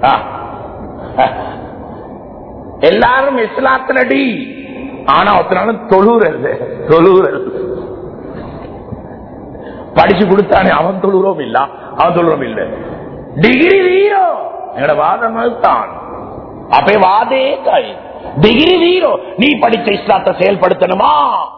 எல்லாரும் இஸ்லாத்தினடி ஆனா ஒருத்தனாலும் தொழுறல் தொழுறல் படிச்சு கொடுத்தானே அவன் தொழுறோம் இல்ல அவன் தொழுறோம் இல்ல டிகிரி வீரோ எங்களோட வாதம் தான் அப்ப வாதே தாய் டிகிரி வீரோ நீ படிச்ச இஸ்லாத்தை செயல்படுத்தணுமா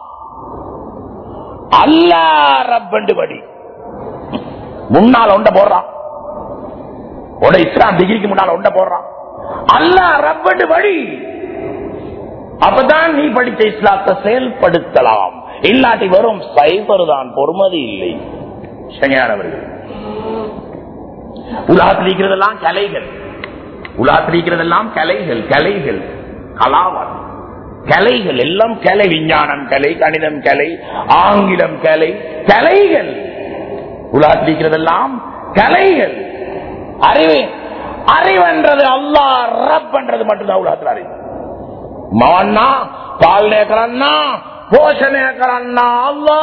அல்ல ரப்பண்டு படி முன்னால ஒண்ட போடுறான் உட இஸ்லாம் டிகிரிக்கு முன்னால ஒண்ட போடுறான் அல்ல ரப்பண்டு படி அப்பதான் நீ படிச்ச இஸ்லாத்தை செயல்படுத்தலாம் இல்லாட்டி வரும் சைபர் தான் பொறுமதி இல்லை சங்கையானவர்கள் உலகத்தில் இருக்கிறதெல்லாம் கலைகள் உலகத்தில் இருக்கிறதெல்லாம் கலைகள் கலைகள் கலாவன் கலைகள் எல்லாம் கலை விஞ்ஞானம் கலை கணிதம் கலை ஆங்கிலம் கலை கலைகள் உலகத்தில் இருக்கிறதெல்லாம் கலைகள் அறிவு அறிவென்றது அல்லா ரப்ன்றது மட்டும்தான் உலகத்தில் அறிவு மவன்னா பால் நேக்கறன்னா போஷ நேக்கறன்னா அல்லா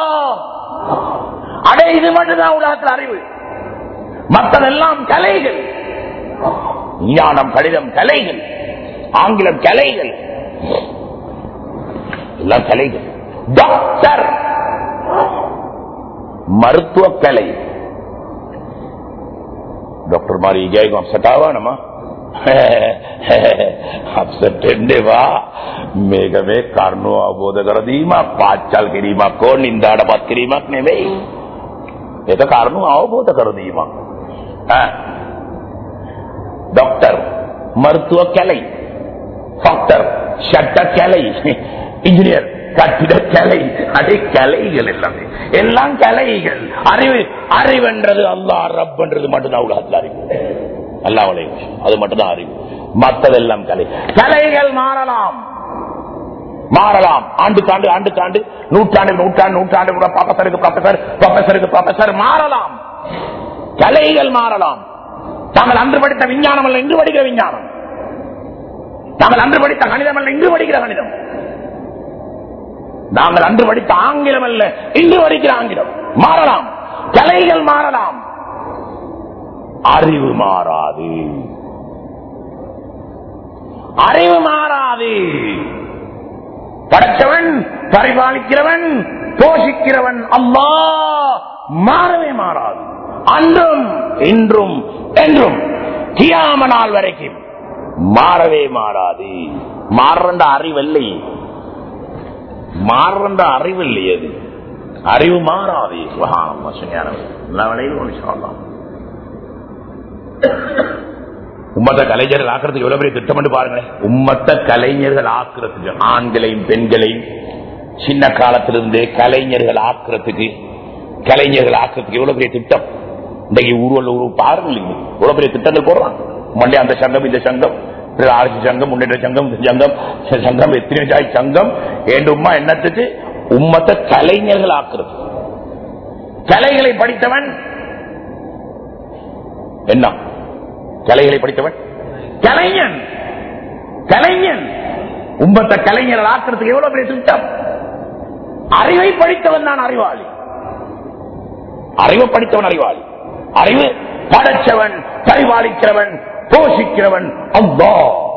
அடே இது மட்டும்தான் உலகத்தில் அறிவு மற்றதெல்லாம் கலைகள் ஞானம் கடிதம் கலைகள் ஆங்கிலம் கலைகள் எல்லாம் கலைகள் டாக்டர் மருத்துவ கலை डॉक्टर मारी गए को अपसेट आवा नमा अपसेट वा ಮೇಘವೇ ಕಾರಣು ಅವಬೋಧಕರ ದೀಮ ಪಾಚಾಲ್ ಕಿರೀಮ ಕೋಡ್ ನಿಂದಾಡ ಪತ್ ಕಿರೀಮಕ್ ನೆವೆ ಏತ ಕಾರಣು ಅವಬೋಧಕರ ದೀಮ டாக்டர் மருத்துவ கலை டாக்டர் சட்ட கலை இன்ஜினியர் கட்டிட கலை அதே கலைகள் எல்லாமே எல்லாம் கலைகள் அறிவு அறிவென்றது அல்லா ரப்ன்றது மட்டும்தான் உலகத்தில் அறிவு அல்லாவுடைய அது மட்டும்தான் அறிவு மற்றதெல்லாம் கலை கலைகள் மாறலாம் மாறலாம் ஆண்டுக்கு ஆண்டு ஆண்டுக்கு ஆண்டு நூற்றாண்டு நூற்றாண்டு நூற்றாண்டு கூட ப்ரொஃபசருக்கு ப்ரொஃபசர் ப்ரொஃபசருக்கு ப்ரொஃபசர் மாறலாம் கலைகள் மாறலாம் தாங்கள் அன்று படித்த விஞ்ஞானம் அல்ல இன்று படிக்கிற விஞ்ஞானம் தாங்கள் அன்று படித்த கணிதம் அல்ல இன்று படிக்கிற கணிதம் நாங்கள் அன்று படித்த ஆங்கிலம் அல்ல இன்று படிக்கிற ஆங்கிலம் மாறலாம் கலைகள் மாறலாம் அறிவு மாறாது அறிவு மாறாது படைச்சவன் பரிபாலிக்கிறவன் போஷிக்கிறவன் அம்மா மாறவே மாறாது அன்றும் இன்றும் என்றும் கியாம நாள் வரைக்கும் மாறவே மாறாது மாறுற அறிவில்லை மாறுற அறிவில்லை அது அறிவு மாறாது உம்மத்த கலைஞர்கள் ஆக்கிறதுக்கு எவ்வளவு பெரிய திட்டம் பாருங்களேன் உம்மத்த கலைஞர்கள் ஆக்கிறதுக்கு ஆண்களையும் பெண்களையும் சின்ன காலத்திலிருந்தே கலைஞர்கள் ஆக்கிறதுக்கு கலைஞர்கள் ஆக்கிறதுக்கு எவ்வளவு பெரிய திட்டம் இன்றைக்கு ஊர்வல ஊர் பாருங்க இவ்வளவு பெரிய திட்டங்கள் போடுறான் மண்டே அந்த சங்கம் இந்த சங்கம் ஆட்சி சங்கம் முன்னேற்ற சங்கம் சங்கம் சங்கம் எத்தனை ஜாய் சங்கம் என் உமா என்னத்துக்கு உம்மத்தை கலைஞர்கள் ஆக்குறது கலைகளை படித்தவன் என்ன கலைகளை படித்தவன் கலைஞன் கலைஞன் உம்பத்த கலைஞர்கள் ஆக்குறதுக்கு எவ்வளவு பெரிய திட்டம் அறிவை படித்தவன் தான் அறிவாளி அறிவை படித்தவன் அறிவாளி அறிவு படைச்சவன் பரிபாலிக்கிறவன் போஷிக்கிறவன் அல்லா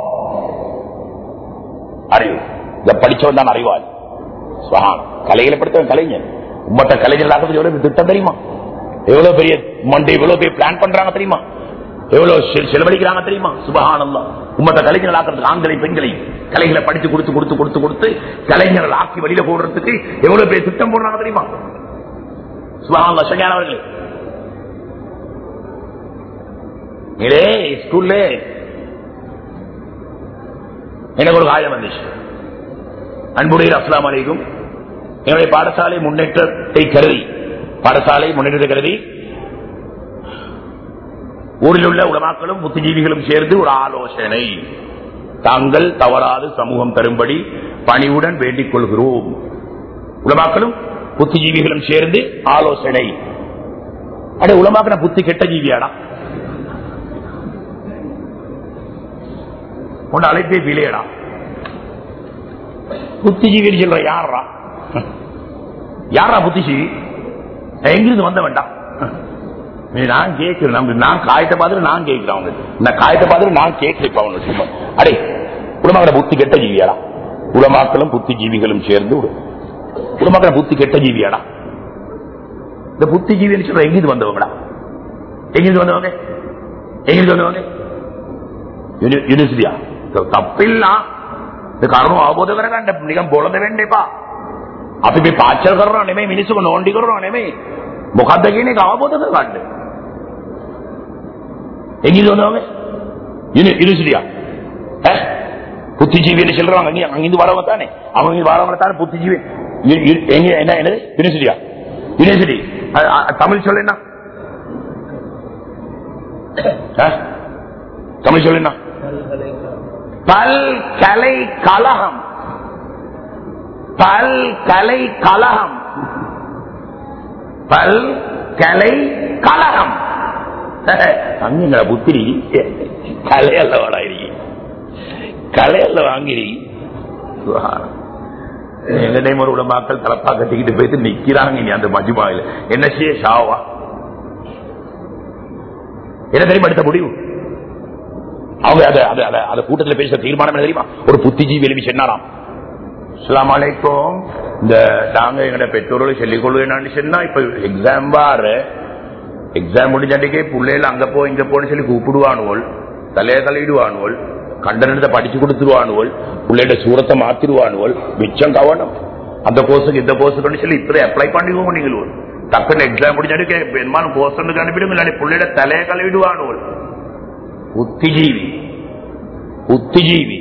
அறிவு இதை படிச்சவன் தான் அறிவாளி கலைகளை படித்தவன் கலைஞன் உம்மட்ட கலைஞர்கள் எவ்வளவு திட்டம் தெரியுமா எவ்வளவு பெரிய மண்டை எவ்வளவு பெரிய பிளான் பண்றாங்க தெரியுமா எவ்வளவு செலவழிக்கிறாங்க தெரியுமா சுபகானந்தா உம்மட்ட கலைஞர்கள் ஆக்குறதுக்கு ஆண்களை பெண்களை கலைகளை படித்து கொடுத்து கொடுத்து கொடுத்து கொடுத்து கலைஞர்கள் ஆக்கி வெளியில போடுறதுக்கு எவ்வளவு பெரிய திட்டம் போடுறாங்க தெரியுமா சுபகானந்தா சங்கானவர்களே இதே ஸ்கூல்ல எனக்கு ஒரு காயம் வந்துச்சு அன்புடைய அஸ்லாம் அலைக்கும் என்னுடைய பாடசாலை முன்னேற்றத்தை கருதி பாடசாலை முன்னேற்றத்தை கருதி ஊரில் உள்ள உலமாக்களும் புத்திஜீவிகளும் சேர்ந்து ஒரு ஆலோசனை தாங்கள் தவறாது சமூகம் தரும்படி பணிவுடன் வேண்டிக் கொள்கிறோம் உலமாக்களும் புத்திஜீவிகளும் சேர்ந்து ஆலோசனை அடே உலமாக்கின புத்தி கெட்ட ஜீவியாடா உன் அழைப்பே பிழையடா புத்திஜீவி சொல்ற யாரா யாரா புத்திஜீவி எங்கிருந்து வந்த வேண்டாம் நான் கேட்கிறேன் நம்ம நான் காயத்தை பார்த்துட்டு நான் கேட்கிறேன் அவங்க நான் காயத்தை பார்த்துட்டு நான் கேட்கிறேன் அவங்க சும்மா அடே உலமாக்கிற புத்தி கெட்ட ஜீவியாடா உலமாக்களும் புத்திஜீவிகளும் சேர்ந்து ஒரு உலமாக்கிற புத்தி கெட்ட ஜீவியாடா இந்த புத்திஜீவின்னு சொல்ற எங்கிருந்து வந்தவங்கடா எங்கிருந்து வந்தவங்க எங்கிருந்து வந்தவங்க ಯೂನಿವರ್ಸಿಟಿಯಾ ತಪ್ಪಿಲ್ಲ ಕಾರಣ ಆಗ್ಬೋದು ಕಂಡ ನಿಗಮ ಬೋಳದ ವೇಂಡೇಪಾ අපි මේ පාච්චල් කරනවා නෙමෙයි මිනිස්සුක නෝන්ඩි කරනවා නෙමෙයි මොකද්ද කියන එක අවබෝධ කරගන්න. எங்கிருந்து வந்தவங்க யூனிவர்சிட்டியா புத்திஜீவின்னு சொல்றாங்க அங்க அங்கிருந்து வரவங்க தானே அவங்க இங்க வரவங்க தானே புத்திஜீவி யு- யு- எங்க என்ன என்னது யூனிவர்சிட்டியா யூனிவர்சிட்டி அ- அ- தமிழ் சொல்ல என்ன ஆ? தமிழ் சொல்ல என்ன பல்கலை கலகம் பல்கலை கலகம் பல்கலை கலகம் அங்க புத்திரி கலை அல்ல வாடாயிரி கலை அல்ல வாங்கிரி எங்க டைம் ஒரு மக்கள் தலப்பா கட்டிக்கிட்டு போயிட்டு நிக்கிறாங்க இனி அந்த மஜுமாவில் என்ன செய்ய ஷாவா என்ன தெரியுமா எடுத்த முடிவு அவங்க அத அத அத அந்த கூட்டத்தில் பேச தீர்மானம் என்ன தெரியுமா ஒரு புத்திஜீவி எழுப்பி சொன்னாராம் அஸ்ஸலாமு அலைக்கும் இந்த நாங்க எங்கட பெற்றோர்கள் சொல்லிக் கொள்வேன்னு சொன்னா இப்ப எக்ஸாம் வாரு எக்ஸாம் முடிஞ்சாண்டிக்கே பிள்ளைகள் அங்க போ இங்க போன்னு சொல்லி கூப்பிடுவானுவோல் தலைய தலையிடுவானுவோல் கண்டனத்தை படிச்சு கொடுத்துருவானுவோல் பிள்ளையோட சூரத்தை மாத்திருவானுவோல் மிச்சம் கவனம் அந்த கோர்ஸுக்கு இந்த கோர்ஸுக்கு சொல்லி இப்படி அப்ளை பண்ணிக்கோங்க நீங்கள் டக்குன்னு எக்ஸாம் முடிஞ்சாண்டிக்கே பெரும்பாலும் கோர்ஸ் அனுப்பிடும் இல்லாட்டி பிள்ளையோட தலைய கழுவிடுவானுவோல் புத்திஜீவி புத்திஜீவி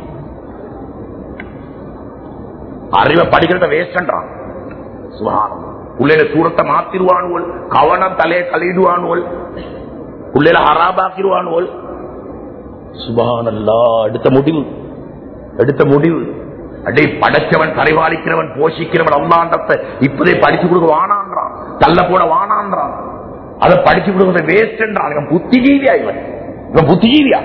அறிவை படிக்கிறத வேஸ்ட்ன்றான் சுகானம் உள்ளேல சூரத்தை மாத்திருவானுவல் கவனம் தலையை கழிடுவானுவல் உள்ளேல ஹராபாக்கிடுவானுவல் சுபானல்லா எடுத்த முடிவு எடுத்த முடிவு அடே படைச்சவன் பரிபாலிக்கிறவன் போஷிக்கிறவன் அம்மாண்டத்தை இப்பதே படிச்சு கொடுக்க வானான்றான் தள்ள போட வானான்றான் அதை படிச்சு கொடுக்கறத வேஸ்ட்ன்றான் இவன் புத்திஜீவியா இவன் இவன் புத்திஜீவியா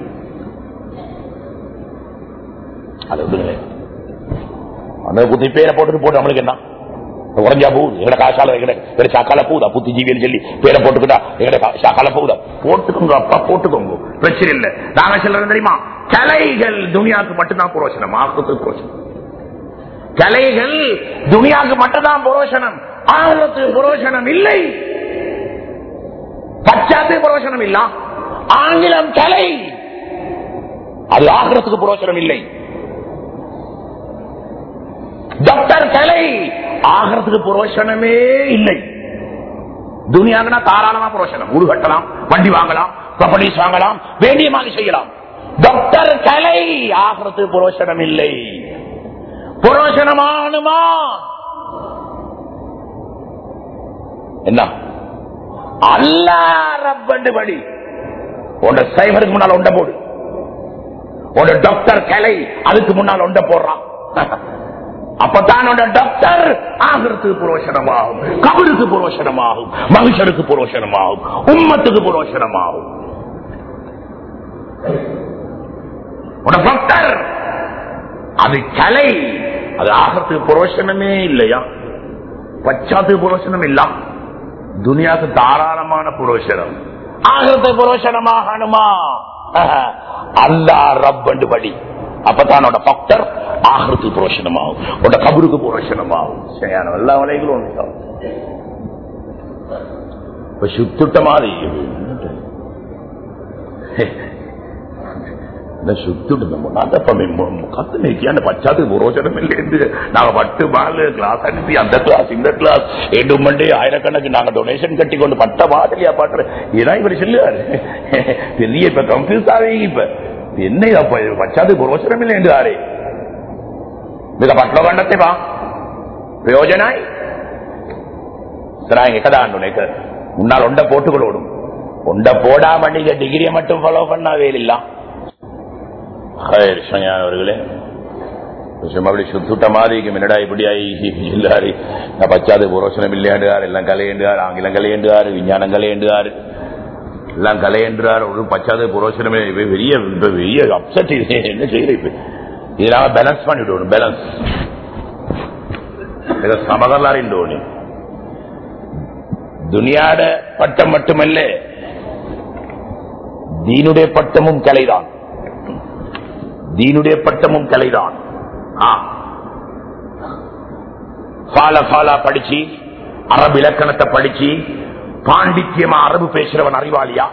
அது விடுங்களேன் அந்த புத்தி பேரை போட்டுட்டு போட்டு நம்மளுக்கு என்ன உடஞ்சா போகுது எங்கட காசால எங்கட எங்கட சாக்கால போகுதா புத்தி ஜீவியல் சொல்லி பேரை போட்டுக்கிட்டா எங்கட கா- சாக்கால போகுதா போட்டுக்கோங்க அப்பா போட்டுக்கோங்க பிரச்சனை இல்ல நாங்க சொல்றது தெரியுமா கலைகள் துனியாவுக்கு மட்டும்தான் புரோசனம் ஆக்கத்துக்கு புரோசனம் கலைகள் துனியாவுக்கு மட்டும்தான் புரோசனம் ஆகத்துக்கு புரோசனம் இல்லை பச்சாத்து புரோசனம் இல்ல ஆங்கிலம் கலை அது ஆகிறதுக்கு புரோசனம் இல்லை டாக்டர் கலை ஆகிறதுக்கு புரோஷனமே இல்லை துனியாங்கன்னா தாராளமா புரோஷனம் ஊடு கட்டலாம் வண்டி வாங்கலாம் ப்ராப்பர்ட்டிஸ் வாங்கலாம் வேண்டிய மாதிரி செய்யலாம் டாக்டர் கலை ஆகிறதுக்கு புரோஷனம் இல்லை புரோஷனமானுமா என்ன அல்லா ரப்பண்டு படி உண்ட சைபருக்கு முன்னால் உண்ட போடு உண்ட டாக்டர் கலை அதுக்கு முன்னால் உண்ட போடுறான் அப்பதான் உன்ட டாக்டர் ஆகிறதுக்கு புரோஷனமாகும் கபருக்கு புரோஷனமாகும் மனுஷருக்கு புரோஷனமாகும் உம்மத்துக்கு புரோஷனமாகும் உன டாக்டர் அது கலை அது ஆகிறதுக்கு புரோஷனமே இல்லையா பச்சாத்துக்கு புரோஷனம் இல்ல துனியாவுக்கு தாராளமான புரோஷனம் ஆகிறதுக்கு புரோஷனமாகணுமா அல்லா ரப்பண்டு படி அப்பதான் உன்னோட பக்தர் ஆகிறதுக்கு புரோஷனமாகும் உன்னோட கபருக்கு புரோஷனமாகும் சரியான எல்லா வலைகளும் ஒன்று இப்ப சுத்துட்ட மாதிரி கத்து நிற்கிய பச்சாத்துக்கு புரோஜனம் இல்லை நாங்க பட்டு பால் கிளாஸ் அனுப்பி அந்த கிளாஸ் இந்த கிளாஸ் ஏடு மண்டே ஆயிரக்கணக்கு நாங்க டொனேஷன் கட்டி கொண்டு பட்ட மாதிரியா பாட்டுற இதான் இவர் சொல்லுவாரு பெரிய இப்ப கன்ஃபியூஸ் ஆவீங்க இப்ப என்ன அப்ப பச்சாத்துக்கு புரோஜனம் இல்லை என்று ஆரே மிக பட்ல கண்டத்தை வா பிரயோஜனாய் சராங்க கதாண்டு முன்னால் ஒண்ட போட்டுக்கொள்ளோடும் உண்ட போடாம நீங்க டிகிரியை மட்டும் ஃபாலோ பண்ணா வேலில்லாம் அவர்களே சும்மா அப்படி சுத்துட்ட மாதிரி என்னடா இப்படி ஆகி இல்லாரு நான் பச்சாது புரோசனம் இல்லையாண்டுகார் எல்லாம் கலையேண்டுகார் ஆங்கிலம் கலையேண்டுகார் விஞ்ஞானம் கலையேண்டுகார் எல்லாம் கலையேன்றார் ஒரு பச்சாது புரோசனமே இப்ப பெரிய இப்ப பெரிய அப்செட் இது என்ன செய்யற இப்ப இதெல்லாம் பேலன்ஸ் பண்ணிவிடணும் பேலன்ஸ் சமகலாரின் துனியாட பட்டம் மட்டுமல்ல தீனுடைய பட்டமும் கலைதான் தீனுடைய பட்டமும் கலைதான் ஃபால ஃபாலா படிச்சு அரபு இலக்கணத்தை படிச்சு பாண்டித்யமா அரபு பேசுறவன் அறிவாளியா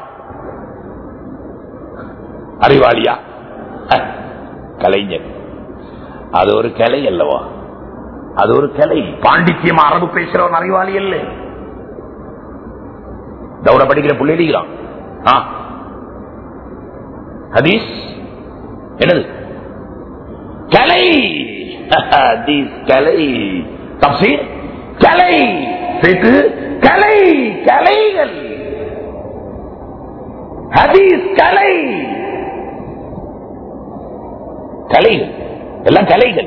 அறிவாளியா அஹ், கலைஞர் அது ஒரு கலை அல்லவா அது ஒரு கலை பாண்டித்யமா அரபு பேசுறவன் அறிவாளி அல்ல தௌட படிக்கிற புள்ளிக்கிறான் ஹதீஸ் என்னது கலை ஹதீஸ் கலை தப்சீர் கலை ஃபிக்ஹ் கலை கலைகள் ஹதீஸ் கலை கலைகள் எல்லாம் கலைகள்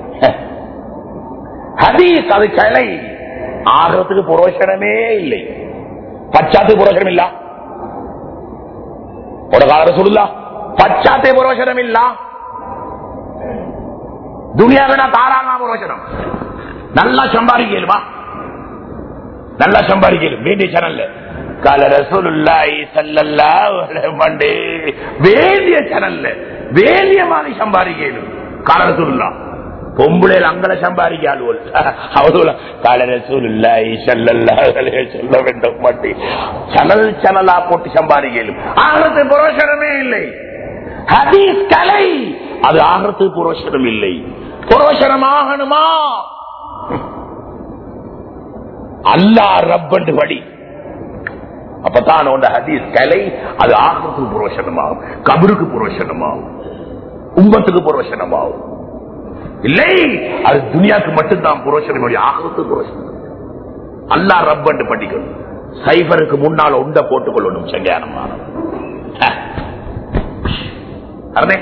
ஹதீஸ் அது கலை ஆகிறதுக்கு புரோஷனமே இல்லை பச்சாத்து புரோஷனம் இல்ல ஒரு கால சொல்லுலா பச்சாத்தே புரோஷனம் இல்ல துனியாவின தாராள புரோஷனம் நல்லா சம்பாதிக்கலுமா நல்லா சம்பாதிக்கலும் வேண்டிய சேனல்ல கால ரசூலுல்லாஹி ஸல்லல்லாஹு அலைஹி வஸல்லம் வேண்டிய சேனல்ல வேண்டிய மாதிரி சம்பாதிக்கலும் கால ரசூலுல்லாஹ் பொம்புளையில் அங்கல சம்பாதிக்க ஆளுவல் அவளோட கால ரசூலுல்லாஹி ஸல்லல்லாஹு அலைஹி வஸல்லம் சொல்ல வேண்டும் மாட்டி சேனல் சேனலா போட்டு சம்பாதிக்கலும் ஆகத்து புரோஷனமே இல்லை ஹதீஸ் கலை அது ஆகத்து புரோஷனம் இல்லை புரோஷனமாகணுமா அல்லா ரப்பண்டு படி அப்பதான் உண்ட ஹதீஸ் கலை அது ஆகத்துக்கு புரோஷனமாகும் கபருக்கு புரோஷனமாகும் உம்மத்துக்கு புரோஷனமாகும் இல்லை அது துனியாக்கு மட்டும்தான் புரோஷனம் ஆகத்துக்கு புரோஷனம் அல்லா ரப்பண்டு படிக்கணும் சைபருக்கு முன்னால உண்ட போட்டுக் கொள்ளணும் சங்கியானமான அருணே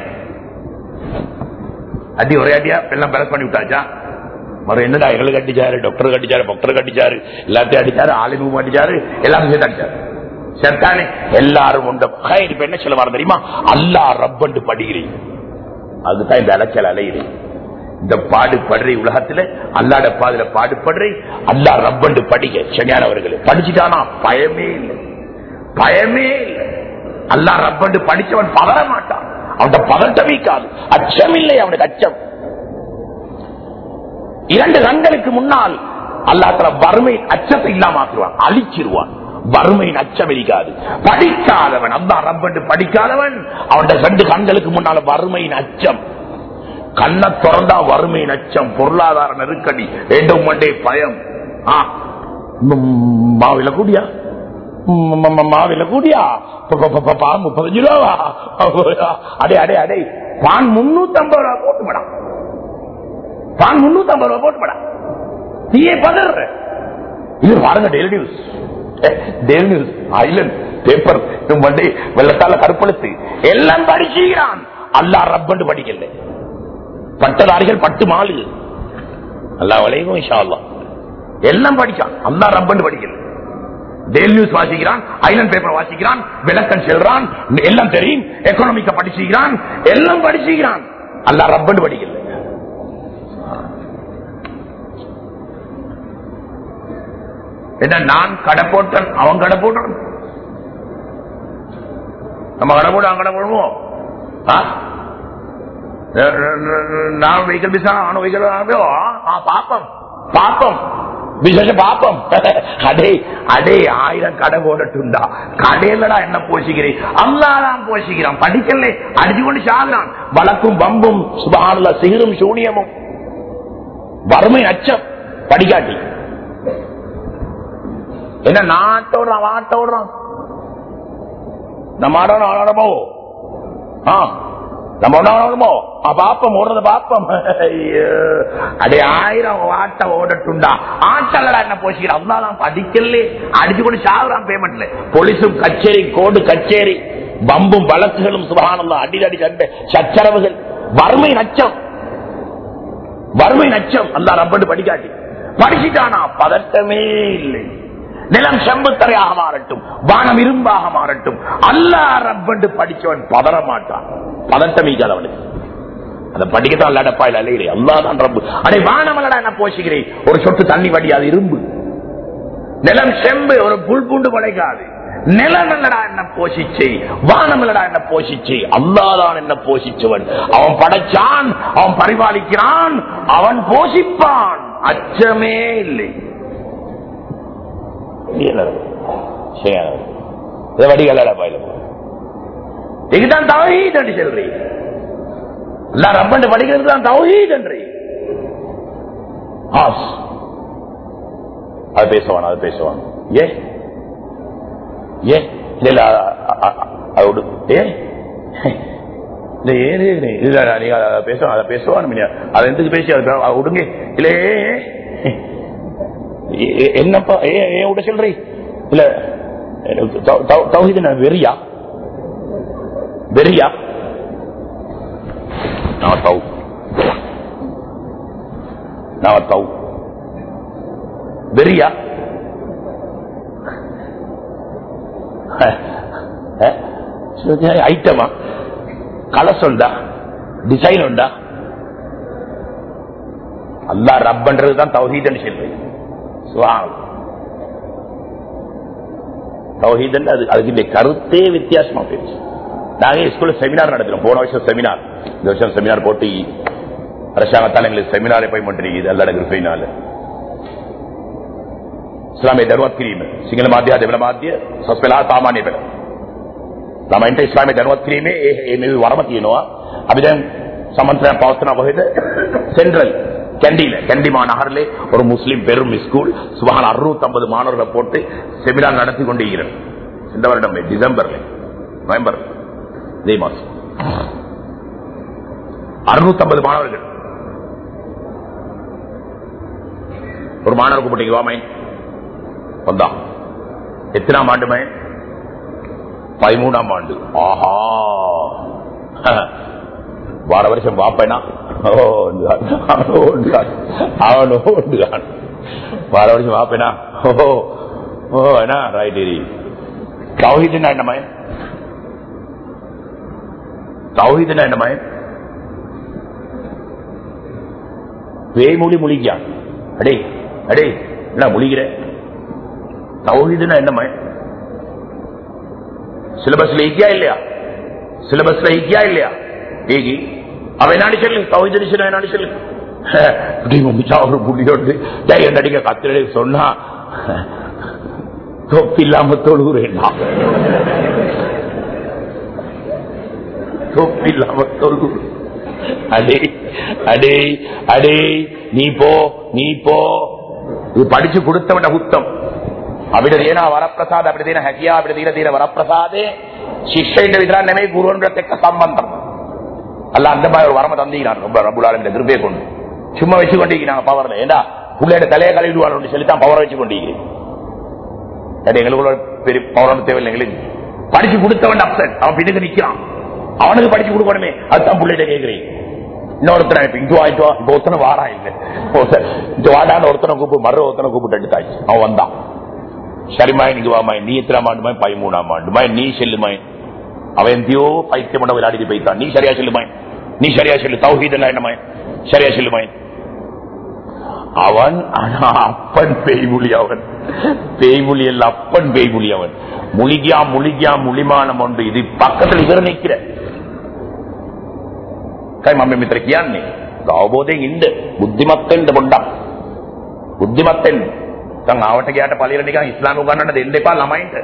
அடி ஒரே அடியா எல்லாம் பேலன்ஸ் பண்ணி விட்டாச்சா மறு என்னடா எங்களுக்கு அடிச்சாரு டாக்டர் அடிச்சாரு டாக்டர் அடிச்சாரு எல்லாத்தையும் அடிச்சாரு ஆலிமும் அடிச்சாரு எல்லாரும் சேர்த்து அடிச்சாரு சேர்த்தானே எல்லாரும் உண்ட ஹைர், இப்ப என்ன சொல்ல வர தெரியுமா அல்லா ரப்பண்டு படுகிறீங்க அதுதான் இந்த அலைச்சல் அலையுது இந்த பாடுபடுற உலகத்துல அல்லாட பாதுல பாடுபடுற அல்லா ரப்பண்டு படிக்க சரியானவர்கள் படிச்சுட்டானா பயமே இல்லை பயமே இல்லை அல்லா ரப்பண்டு படிச்சவன் பதற மாட்டான் அவன் பதட்டமிக்காது அச்சம் இல்லை அவனுக்கு அச்சம் இரண்டு ரங்களுக்கு முன்னால் அல்லாத்துல வறுமை அச்சத்தை இல்லாமக்குவான் அழிச்சிருவான் வறுமையின் அச்சம் இருக்காது படிக்காதவன் அல்லா ரப்பண்டு படிக்காதவன் அவன் ரெண்டு கண்களுக்கு முன்னால வறுமையின் அச்சம் கண்ணை திறந்தா வறுமையின் அச்சம் பொருளாதார நெருக்கடி வேண்டும் மண்டே பயம் ஆ, ம், மாவில கூடியா ம், ம், ம், மாவில கூடியா ப- ப- ப- ப- பான் முப்பத்தஞ்சு ரூபாவா அடே அடே அடே பான் முன்னூத்தி ஐம்பது ரூபா போட்டு மேடம் பான் முன்னூத்தி ஐம்பது ரூபா போட்டு மேடம் நீயே பதற இது பாருங்க Daily News Daily News Island paper Monday வெள்ளத்தால கருப்படுத்து எல்லாம் படிச்சுக்கிறான் அல்லா ரப்பண்டு படிக்கல பட்டதாரிகள் பட்டு மாலு அல்லா வளைவும் இஷா அல்லாஹ். எல்லாம் படிச்சான் அல்லா ரப்பண்டு படிக்கல டெய்லி நியூஸ் வாசிக்கிறான் ஐலண்ட் பேப்பர் வாசிக்கிறான் விளக்கம் செல்றான் எல்லாம் தெரியும் எக்கனாமிக்க படிச்சுக்கிறான் எல்லாம் படிச்சுக்கிறான் அல்லா ரப்பண்டு படிக்கல என்ன நான் கடை போட்டேன் அவன் கடை போட்டான் நம்ம கடை போட்டு அவன் கடை போடுவோம் ஆ? நான் வெஹிக்கிள் பிசா அவன் வெஹிக்கிள் பாப்பம் பாப்பம் விசேஷ பாப்பம் அடே அடே ஆயிரம் கடை போடட்டுண்டா கடையிலடா என்ன போஷிக்கிறேன் அல்லாதான் போஷிக்கிறான் படிக்கல அடிச்சு கொண்டு சாகுறான் வழக்கும் பம்பும் சுபானுல சிகிரும் சூனியமும் வறுமை அச்சம் படிக்காட்டி என்ன நாட்டோடுறான் வாட்டோடுறான் நம்ம ஆடணும் ஆடாடமோ ஆ நம்ம ஒண்ணாமோ பாப்பம் ஓடுறத பாப்பம் ஐயோ. அடே ஆயிரம் ஆட்ட ஓடட்டுண்டா ஆட்டலடா என்ன போச்சுக்கிறா அதான் படிக்கல அடிச்சு கொண்டு சாகுறான் பேமெண்ட்ல போலீஸும் கச்சேரி கோடு கச்சேரி பம்பும் வழக்குகளும் சுபகானந்தம் அடி அடி சண்டை சச்சரவுகள் வறுமை நச்சம் வறுமை நச்சம் அந்த ரப்பண்டு படிக்காட்டி படிச்சுட்டானா பதட்டமே இல்லை நிலம் செம்புத்தரையாக மாறட்டும் வானம் இரும்பாக மாறட்டும் அல்லா ரப்பண்டு படிச்சவன் பதற மாட்டான் பதட்டமிக்காத அவனுக்கு அதை படிக்கத்தான் அல்லடப்பா இல்ல அல்லையே அல்லாதான் ரப்பு அடே வானமல்லடா என்ன போச்சுகிறேன் ஒரு சொட்டு தண்ணி வடியாது இரும்பு நிலம் செம்பு ஒரு புல் பூண்டு முளைக்காது நிலம் இல்லடா என்ன போஷிச்சு வானம் இல்லடா என்ன போஷிச்சு அல்லாதான் என்ன போஷிச்சவன் அவன் படைச்சான் அவன் பரிபாலிக்கிறான் அவன் போஷிப்பான் அச்சமே இல்லை இதுதான் தவஹீத் என்று சொல்றீங்க எல்லாம் ரப்பண்டு படிக்கிறது தான் தவஹீத் என்று ஆஸ். அது பேசுவான் அது பேசுவான் ஏ ஏ இல்ல இல்ல அ- அ- அ- அது விடு. ஏ இல்ல ஏன் இல்ல இல்ல, நீங்க அதை பேசுவான் அதை பேசுவான் நீங்க அதை எதுக்கு பேசி அதை பே- அதை விடுங்க இல்ல ஏ, ஏ. ஏ- ஏ- என்னப்பா ஏ ஏன் விட சொல்றீ இல்ல தௌ- தௌ- தௌஹீது நான் வெறியா வெறியா நான் தௌ நான் தௌ வெறியா ஐட்டமா கலஸ் உண்டா டிசைன் உண்டா அல்லா ரப்பன்றது தான் தௌஹீதன் சொல்றேன் சுவாமி தௌஹீதன் அது அதுக்கு இந்த கருத்தே வித்தியாசமா போயிடுச்சு நாங்க ஸ்கூல்ல செமினார் நடத்துறோம் போன வருஷம் செமினார் இந்த வருஷம் செமினார் போட்டு அரசாங்கத்தால் எங்களுக்கு செமினாரே போய் மட்டும் அல்லட கிருப்பையினால ඉස්ලාමයේ දරුවත් කිරීම සිංහල මාධ්‍ය දෙවන මාධ්‍ය සස්පෙලා සාමාන්‍ය පෙළ ළමයින්ට ඉස්ලාමයේ දැනුවත් කිරීමේ ඒ ඒ මේ වරම තියෙනවා අපි දැන් සමන්ත්‍රණයක් පවත්වන කොහෙද சென்ட்ரல் கண்டியில கண்டி மாநகரிலே ஒரு முஸ்லிம் பெரும் ஸ்கூல் சுமார் அறுநூத்தி ஐம்பது மாணவர்களை போட்டு செமினார் நடத்தி கொண்டிருக்கிறது இந்த வருடம் டிசம்பர்ல நவம்பர் இதே மாசம் அறுநூத்தி ஐம்பது மாணவர்கள் ஒரு மாணவர் கூப்பிட்டீங்க வா மைன் வந்தான் எத்தனாம் ஆண்டு மயன் பதிமூணாம் ஆண்டு ஆஹா வார வருஷம் பாப்பேனா ஓ அவனோ வார வருஷம் பாப்பேனா ஓ ஓ என்ன ரைட் இரி தௌஹீதுனா என்ன மயன் தௌஹீதுனா என்ன மயன் பேய்மொழி முழிக்கான் அடே அடே என்ன முழிக்கிற தௌஹீதுனா என்ன மயன் சிலபஸ்ல ஈக்கியா இல்லையா சிலபஸ்ல ஈக்கியா இல்லையா ஈகி அவ என்ன சொல்லு தௌஹீது என்ன சொல்லு இப்படி முடிச்சா ஒரு புள்ளியோடு ஜெய நடிக்க கத்திரே சொன்னா தொப்பு இல்லாம தொழுகிறேன் தொப்பு இல்லாம தொழுகிறேன் அடே அடே அடே நீ போ நீ போ இது படிச்சு கொடுத்தவன குத்தம் අපිට තියෙන වරප්‍රසාද අපිට තියෙන හැකියාව අපිට තියෙන තියෙන වරප්‍රසාදේ ශිෂ්‍යයින්ට විතරක් නෙමෙයි ගුරුවරුන්ටත් එක්ක සම්බන්ධයි. அல்ல அந்த மாதிரி ஒரு வரம தந்தீங்க ரொம்ப ரபுலாலும் திருப்பே கொண்டு சும்மா வச்சு கொண்டிருக்கிறாங்க பவர்ல ஏண்டா புள்ளையோட தலையை கழுவிடுவாங்க சொல்லி தான் பவரை வச்சு கொண்டிருக்கிறேன் எங்களுக்குள்ள பெரிய பவரான தேவையில்லை எங்களுக்கு படிச்சு கொடுத்தவன் அப்செட் அவன் பின்னுக்கு நிக்கிறான் அவனுக்கு படிச்சு கொடுக்கணுமே அதுதான் பிள்ளைகிட்ட கேட்கிறேன் இன்னொருத்தனை இப்ப இங்க வாங்கிட்டு வா இப்ப ஒருத்தனை வாரா இல்ல ஒருத்தன் இந்த வாடான்னு ஒருத்தனை கூப்பிட்டு மறு ஒருத்தனை கூப்பிட்டு எடுத்தாச்சு அவன் வந்தான் சரிமாய் நீங்க வாமாய் நீ எத்தனாம் ஆண்டுமாய் பதிமூணாம் ஆண்டுமாய் நீ செல்லுமாய் அவன் எந்தையோ பைத்தியம் பண்ண விளையாடிட்டு போய்த்தான் நீ சரியா செல்லுமாய் நீ சரியா செல்லு தௌஹீதெல்லாம் என்னமாய் சரியா செல்லுமாய் அவன் ஆனா அப்பன் பேய்மொழி அவன் பேய்மொழி அல்ல அப்பன் பேய்மொழி அவன் முழிகியா முழிகியா முழிமானம் ஒன்று இது பக்கத்தில் இவர் நிற்கிற කයි මම මෙතර කියන්නේ අවබෝධයෙන් ඉන්න බුද්ධිමත් වෙන්න පොඩ්ඩක් බුද්ධිමත් වෙන්න දැන් ආවට ගියාට පළිර නිකන් ඉස්ලාම උගන්නන්න දෙන්න එපා ළමයින්ට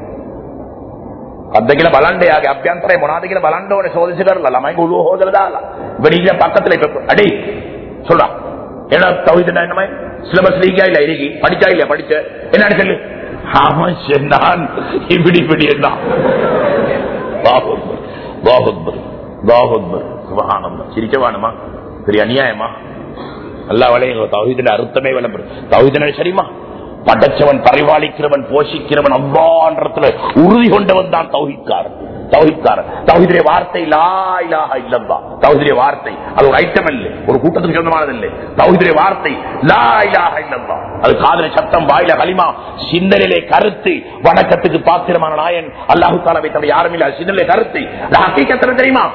අද්ද කියලා බලන්න යාගේ අභ්‍යන්තරේ මොනවද කියලා බලන්න ඕනේ සෝදිසි කරලා ළමයි ගුළුව හොදලා දාලා ඉවනිල பக்கத்துல இப்ப அடே சொல்றா என்ன தௌஹீத் என்ன மாதிரி சிலபஸ் லீக்கா இல்ல இன்னைக்கு படிச்சா இல்ல படிச்ச என்னன்னு சொல்லு அவன் சொன்னான் இப்படி இப்படி என்ன பாகுபர் பாகுபர் அல்லாஹ் அக்பர் சுபஹானல்லாஹ் சிரிக்க வேணுமா பெரிய அநியாயமா அல்லா வளைய தௌஹீதுல அர்த்தமே விளம்பரம் தௌஹீதன சரிமா படைச்சவன் பரிபாலிக்கிறவன் போஷிக்கிறவன் அவ்வான்றத்துல உறுதி கொண்டவன் தான் தௌஹித்காரன் தௌஹித்காரன் தௌஹிதுடைய வார்த்தை லா இலாஹ இல்லல்லா தௌஹிதுடைய வார்த்தை அது ஒரு ஐட்டம் இல்ல ஒரு கூட்டத்துக்கு சொந்தமானது இல்லை தௌஹிதுடைய வார்த்தை லா இலாஹ இல்லல்லா அது காதல சத்தம் வாயில களிமா சிந்தனிலே கருத்து வணக்கத்துக்கு பாத்திரமான நாயன் அல்லாஹு தாலாவை தவிர யாரும் இல்ல சிந்தனிலே கருத்து ஹக்கீக்கத்துல தெரியுமா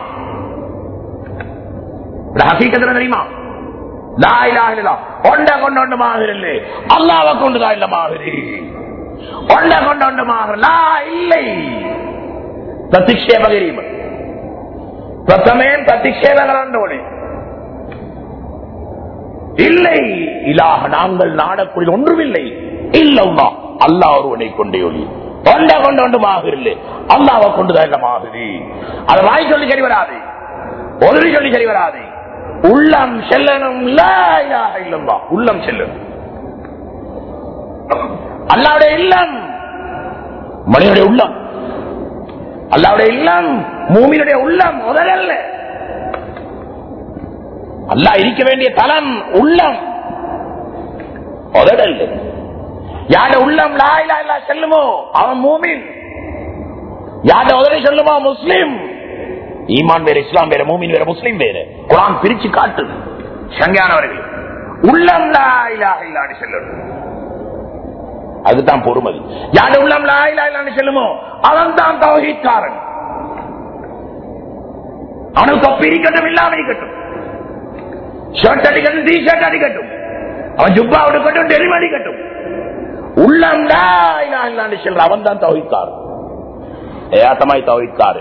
ஹக்கீக்கத்துல தெரியுமா லா இலாஹ இல்லல்லாஹ் ஒண்ட கொண்டு ஒன்று மாகிறல்லே அல்லாஹ்வை கொண்டுதான் இல்ல மாகிறி ஒண்ட கொண்டு ஒன்று மாகிற லா இல்லை ප්‍රතික්ෂේප කිරීම ප්‍රථමයෙන් ප්‍රතික්ෂේප කරන්න ඕනේ இல்லை இலாக நாங்கள் நாடக்கூடிய ஒன்றுமில்லை இல்லவுமா அல்லாஹ் ஒருவனை கொண்டே ஒளி கொண்ட கொண்டு ஒன்று மாகிறில்லை அல்லாவை கொண்டுதான் இல்ல மாகுதி அதை வாய் சொல்லி சரி வராது ஒன்று சொல்லி சரி வராது உள்ளம் செல்லணும் லா இலாஹ இல்லல்லாஹ். உள்ளம் செல்லணும் அல்லாவுடைய இல்லம் மனிதனுடைய உள்ளம் அல்லாவுடைய இல்லம் மூமியினுடைய உள்ளம் முதலல்ல அல்லா இருக்க வேண்டிய தலம் உள்ளம் உதடல்ல யார உள்ளம் லாயிலா இல்லா செல்லுமோ அவன் மூமின் யார உதவி சொல்லுமோ முஸ்லிம் ஈமான் வேற இஸ்லாம் வேற மூமின் வேற முஸ்லிம் வேற குரான் பிரிச்சு காட்டு சங்கையானவர்கள் உள்ளம் லாயிலா இல்லான்னு சொல்லணும் அதுதான் பொறுமதி யாரு உள்ளம் லாயிலா இல்லான்னு சொல்லுமோ அவன் தான் தவகிக்காரன் அவனுக்கு தொப்பி இருக்கட்டும் இல்லாம இருக்கட்டும் ஷர்ட் அடிக்கட்டும் டி ஷர்ட் அடிக்கட்டும் அவன் ஜுப்பா எடுக்கட்டும் டெலிவரி அடிக்கட்டும் உள்ளம் லாயிலா இல்லான்னு சொல்ற அவன் தான் தவகிக்காரன் ஏத்தமாய் தவகிக்காரு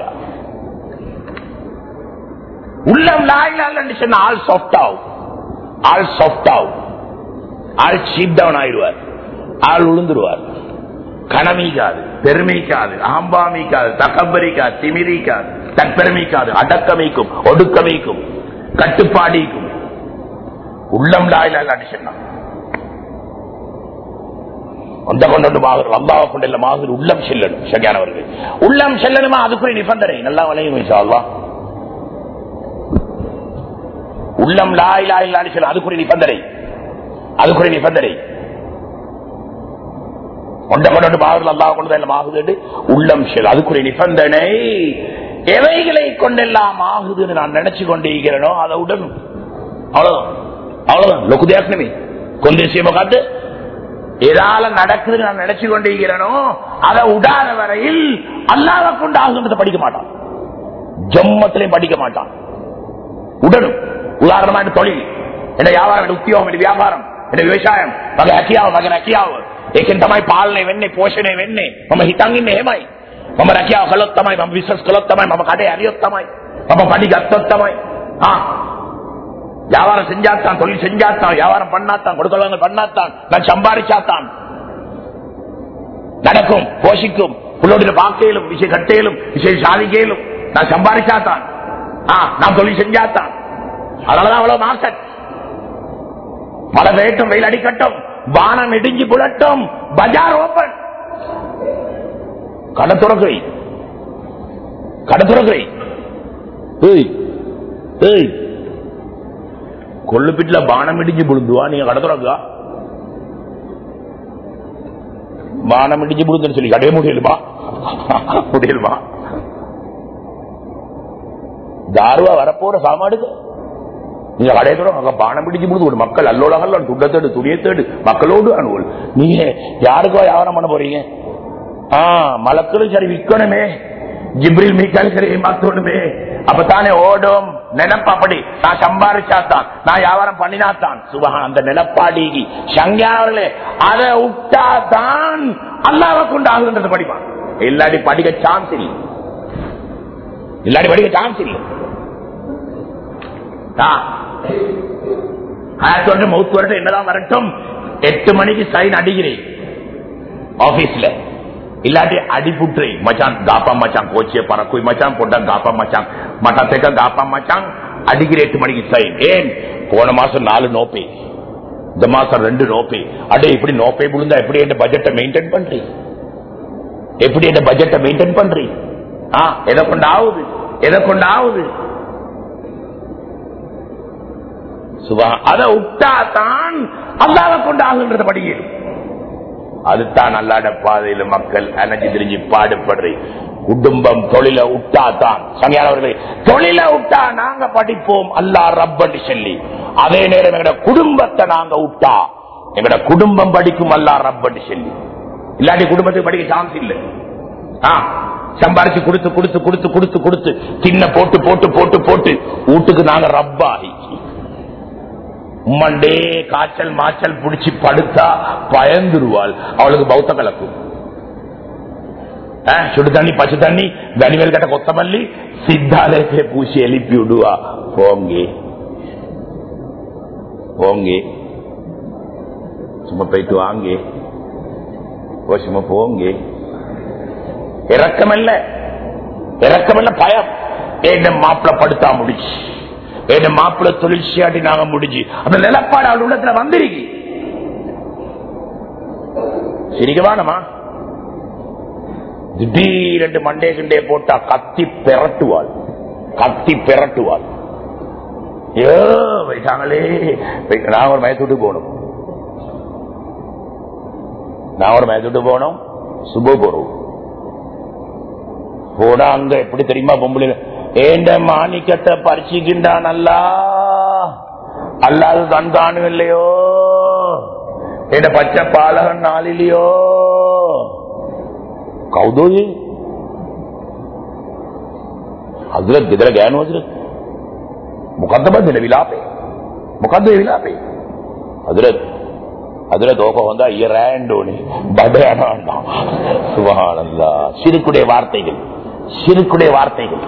உள்ளம் லாயிலா இல்லன்னு சொன்ன ஆள் சாஃப்ட் ஆகும் ஆள் சாஃப்ட் ஆகும் ஆள் சீப் டவுன் ஆயிடுவார் ஆள் உளுந்துருவார் கனமிக்காது பெருமைக்காது ஆம்பாமிக்காது தகப்பரிக்காது திமிரிக்காது தற்பெருமைக்காது அடக்கமைக்கும் ஒடுக்கமைக்கும் கட்டுப்பாடிக்கும் உள்ளம் லாயில சொன்னான் அந்த கொண்டு மாகர் அல்லாவை கொண்டு இல்ல மாகர் உள்ளம் செல்லணும் சரியானவர்கள் உள்ளம் செல்லணுமா அதுக்குரிய நிபந்தனை நல்லா வளையும் அல்லா உள்ளம் லாய் லாய் லாய் சொல்ல அதுக்குரிய நிபந்தனை அதுக்குரிய நிபந்தனை கொண்ட கொண்டு மாகுது அல்லா கொண்டு ஆகுது உள்ளம் செல் அதுக்குரிய நிபந்தனை எவைகளை கொண்டெல்லாம் ஆகுதுன்னு நான் நினைச்சு கொண்டிருக்கிறேனோ அதை உடன் அவ்வளவுதான் அவ்வளவுதான் லொக்குதேசனமே கொந்தேசியம காட்டு எதால நடக்குது நான் நினைச்சு கொண்டிருக்கிறேனோ அதை உடாத வரையில் அல்லாத கொண்டு ஆகுன்றதை படிக்க மாட்டான் ஜம்மத்திலையும் படிக்க மாட்டான் உடனும் உதாரணமான தொழில் என்ன வியாபாரம் உத்தியோகம் என்ன வியாபாரம் என்ன விவசாயம் මගේ රැකියාව මගේ රැකියාව ඒකෙන් තමයි පාලනය වෙන්නේ පෝෂණය වෙන්නේ මම හිතන් ඉන්නේ එහෙමයි මම රැකියාව කළොත් තමයි මම විශ්වාස කළොත් තමයි මම කඩේ හරියොත් තමයි මම படி ගත්තොත් තමයි ஆ வியாபாரம் செஞ்சாத்தான் தொழில் செஞ்சாத்தான் வியாபாரம் பண்ணாத்தான் கொடுக்கலவங்க பண்ணாத்தான் நான் சம்பாதிச்சாத்தான் நடக்கும் போஷிக்கும் புள்ளோட பார்க்கையிலும் விஷய கட்டையிலும் விஷய சாதிக்கையிலும் நான் சம்பாதிச்சாத்தான் ஆ நான் தொழில் செஞ்சாத்தான் அதனாலதான் அவ்வளவு மாசட் மழை வேட்டும் வெயில் அடிக்கட்டும் வானம் இடிஞ்சு புலட்டும் பஜார் ஓப்பன் கடை துறக்கை கடை துறக்கை கொள்ளுப்பிட்டுல பானம் இடிஞ்சு புழுந்துவா நீங்க கடை துறக்கா பானம் இடிஞ்சு புழுந்துன்னு சொல்லி கடைய முடியலுமா முடியலுமா தாருவா வரப்போற சாமாடுக்கு நீங்க கடையத்தோட அங்க பானம் பிடிச்சு முடிச்சு ஒரு மக்கள் அல்லோட அல்ல துண்ட தேடு துணியை தேடு மக்களோடு அனுவல் நீங்க யாருக்கோ வியாபாரம் பண்ண போறீங்க ஆ மலக்களும் சரி விற்கணுமே ஜிப்ரில் மீக்கால் சரி மாத்தணுமே அப்பதானே ஓடும் நினைப்பு அப்படி நான் சம்பாதிச்சாத்தான் நான் வியாபாரம் பண்ணினாத்தான் சுபகா அந்த நிலப்பாடி சங்கியானவர்களே அதை விட்டாதான் அல்லாவை கொண்டு ஆகுன்றது படிப்பான் இல்லாடி படிக்க சான்ஸ் இல்லை இல்லாடி படிக்க சான்ஸ் இல்லை மவுத்து வரட்டும் என்னதான் வரட்டும் எட்டு மணிக்கு சைன் அடிக்கிறேன் ஆபீஸ்ல இல்லாட்டி அடிபுட்டுறேன் மச்சான் காப்பா மச்சான் கோச்சிய பறக்குய் மச்சான் போட்டா காப்பா மச்சான் மட்டத்துக்க காப்பா மச்சான் அடிக்கிற எட்டு மணிக்கு சைன் ஏன் போன மாசம் நாலு நோப்பே இந்த மாசம் ரெண்டு நோப்பே அடே இப்படி நோப்பே விழுந்தா எப்படி என் பட்ஜெட்டை மெயின்டைன் பண்றீங்க எப்படி என் பட்ஜெட்டை மெயின்டைன் பண்றீங்க எதை கொண்டு ஆகுது எதை கொண்டு ஆகுது சுபா அதை விட்டா தான் அல்லாத கொண்டு ஆகுன்றது படியில் அதுதான் அல்லாட பாதையில மக்கள் அணைஞ்சு திரிஞ்சு பாடுபடுறி குடும்பம் தொழில விட்டா தான் சங்கியானவர்களே தொழில விட்டா நாங்க படிப்போம் அல்லா ரப்பன்னு சொல்லி அதே நேரம் எங்கட குடும்பத்தை நாங்க விட்டா எங்கட குடும்பம் படிக்கும் அல்லா ரப்பன்னு சொல்லி இல்லாட்டி குடும்பத்துக்கு படிக்க சான்ஸ் இல்லை ஆ, சம்பாரிச்சு கொடுத்து கொடுத்து கொடுத்து கொடுத்து கொடுத்து தின்ன போட்டு போட்டு போட்டு போட்டு வீட்டுக்கு நாங்க ரப்பாகி உம்மண்டே காய்ச்சல் மாச்சல் புடிச்சு படுத்தா பயந்துருவாள் அவளுக்கு பௌத்த கலக்கும் ஆ, சுடு தண்ணி பச்சை தண்ணி கனிவேல் கட்ட கொத்தமல்லி சித்தாலயத்தை பூசி எழுப்பி விடுவா போங்கே போங்கே சும்மா போயிட்டு வாங்கே ஓ சும்மா போங்கே இறக்கமல்ல இறக்கமல்ல பயம் என்ன மாப்பிள்ள படுத்தா முடிச்சு என்ன மாப்பிள்ள தொழிற்சியாட்டி நாங்க முடிஞ்சு அந்த நிலப்பாடு அவள் உள்ளத்துல வந்துருக்கி சிரிக்க வேணாமா திடீரென்று மண்டே கிண்டே போட்டா கத்தி பெரட்டுவாள் கத்தி பெரட்டுவாள் ஐயோ வைத்தாங்களே நான் ஒரு மயத்துட்டு போகணும் நான் ஒரு மயத்துட்டு போனோம் சுப போறோம் போனா அங்க எப்படி தெரியுமா பொம்பளை ஏண்ட மாணிக்கத்தை பறிச்சுக்கின்றான் அல்லா அல்லாது தன் காணும் இல்லையோ ஏண்ட பச்சை பாலகன் நாளிலையோ கௌதோயி हजरत किधर गया नो हजरत मुकदमा दिले विलापे मुकदमे विलापे हजरत हजरत ஓக வந்தா இரண்டோனி படையானா சுபஹானல்லா சிறுக்குடைய வார்த்தைகள் சிறுக்குடைய வார்த்தைகள்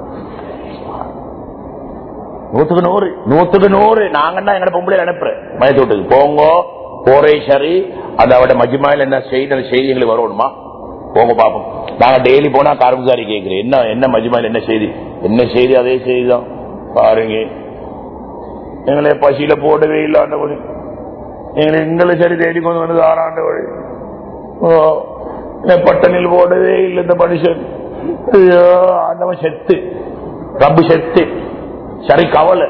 நூத்துக்கு நூறு நூத்துக்கு நூறு நாங்கன்னா எங்கட பொம்பளை அனுப்புறேன் மயத்தோட்டுக்கு போங்க போரே சரி அது அவட மஜ்மாயில் என்ன செய்தி அந்த செய்திகள் வரணுமா போங்க பாப்போம் நாங்க டெய்லி போனா கார்மசாரி கேட்கிறேன் என்ன என்ன மஜ்மாயில் என்ன செய்தி என்ன செய்தி அதே செய்தி தான் பாருங்க எங்களை பசியில போடவே இல்லை அந்த வழி எங்களை எங்களை சரி தேடி கொண்டு வந்து ஆறாண்டு வழி ஓ என் பட்டணில் போடவே இல்லை இந்த மனுஷன் ஐயோ ஆண்டவன் செத்து ரப்பு செத்து சரி கவலை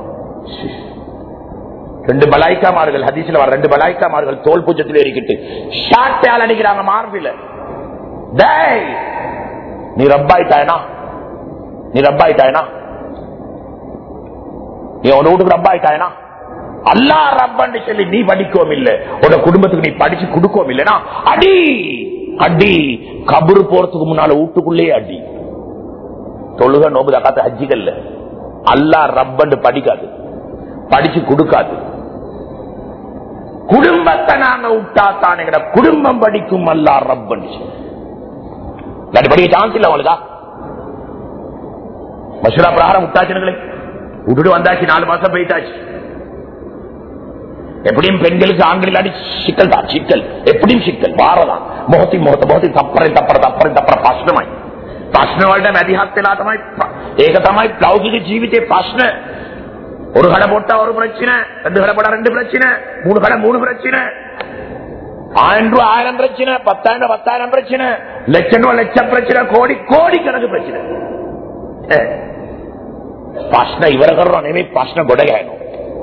ரெண்டு பலாய்க்காமார்கள் ஹதீஸ்ல வர ரெண்டு பலாய்க்காமார்கள் தோல் பூஜத்தில் ஏறிக்கிட்டு ஷாட்டால் அடிக்கிறாங்க மார்பில டேய் நீ ரப்பாயிட்டாயனா நீ ரப்பாயிட்டாயனா நீ உன் வீட்டுக்கு ரப்பாயிட்டாயனா அல்லா ரப்பன்னு சொல்லி நீ படிக்கவும் இல்ல உன குடும்பத்துக்கு நீ படிச்சு கொடுக்கவும் இல்லனா அடி அடி கபரு போறதுக்கு முன்னால வீட்டுக்குள்ளே அடி தொழுக நோபு தக்காத்த ஹஜ்ஜிகள்ல அல்லா ரப்பன்னு படிக்காது படிச்சு கொடுக்காது குடும்பத்தை நாங்க விட்டா தான் எங்கட குடும்பம் படிக்கும் அல்லா ரப்பன்னு சொல்லி இல்லாட்டி படிக்க சான்ஸ் இல்ல அவளுக்கா மசூரா பிரகாரம் விட்டாச்சுங்களே விட்டுட்டு வந்தாச்சு நாலு மாசம் போயிட்டாச்சு எப்படியும் பெண்களுக்கு ஆண்கள் இல்லாட்டி சிக்கல் தான் சிக்கல் எப்படியும் சிக்கல் வாரதான் முகத்தி முகத்த முகத்தி தப்பறை தப்பற தப்பறை தப்பற ප්‍රශ්නමයි ප්‍රශ්න වලට මැදිහත් වෙලා තමයි ඒක තමයි ලෞකික ජීවිතේ ප්‍රශ්න ஒரு கடை போட்டா ஒரு பிரச்சனை ரெண்டு கடை போட்டா ரெண்டு பிரச்சனை மூணு கடை மூணு பிரச்சனை ஆயிரம் ரூபாய் ஆயிரம் பிரச்சனை பத்தாயிரம் ரூபாய் பத்தாயிரம் பிரச்சனை லட்சம் ரூபாய் லட்சம் பிரச்சனை கோடி கோடி கணக்கு பிரச்சனை பிரச்சனை இவரகரம் நேமே பிரச்சனை கொடையாயிடும்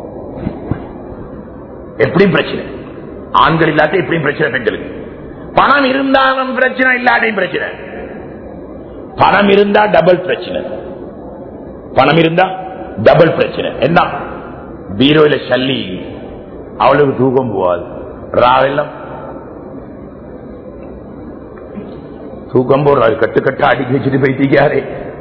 எப்படியும் பிரச்சனை ஆண்கள் இல்லாத எப்படியும் பிரச்சனை பெண்களுக்கு பணம் இருந்தாலும் பிரச்சனை இல்லாதையும் பிரச்சனை பணம் இருந்தா டபுள் பிரச்சனை பணம் இருந்தா டபுள் பிரச்சனை என்ன பீரோயில சல்லி அவளுக்கு தூக்கம் போவாது ராவெல்லாம் தூக்கம் போடுறாரு கட்டு கட்டு அடிக்க வச்சுட்டு போயிட்டீங்க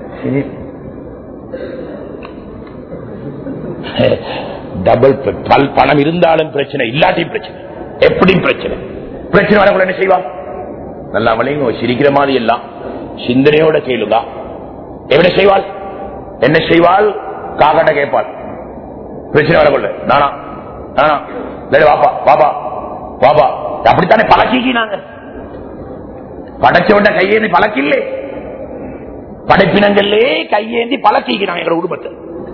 டபுள் பணம் இருந்தாலும் பிரச்சனை இல்லாட்டியும் பிரச்சனை எப்படியும் பிரச்சனை பிரச்சனை வரக்குள்ள என்ன செய்வான் நல்லா வளைங்க சிரிக்கிற மாதிரி எல்லாம் சிந்தனையோட கேளுங்க எப்படி செய்வாள் என்ன செய்வாள் காக்கட்ட கேட்பாள் பிரச்சனை வரக்குள்ள நானா நானா இல்லை வாப்பா பாப்பா பாப்பா அப்படித்தானே பழக்கிக்கினாங்க படைச்சவட்ட கையேந்தி பழக்கில்லே படைப்பினங்களே கையேந்தி பழக்கிக்கிறாங்க எங்க குடும்பத்தை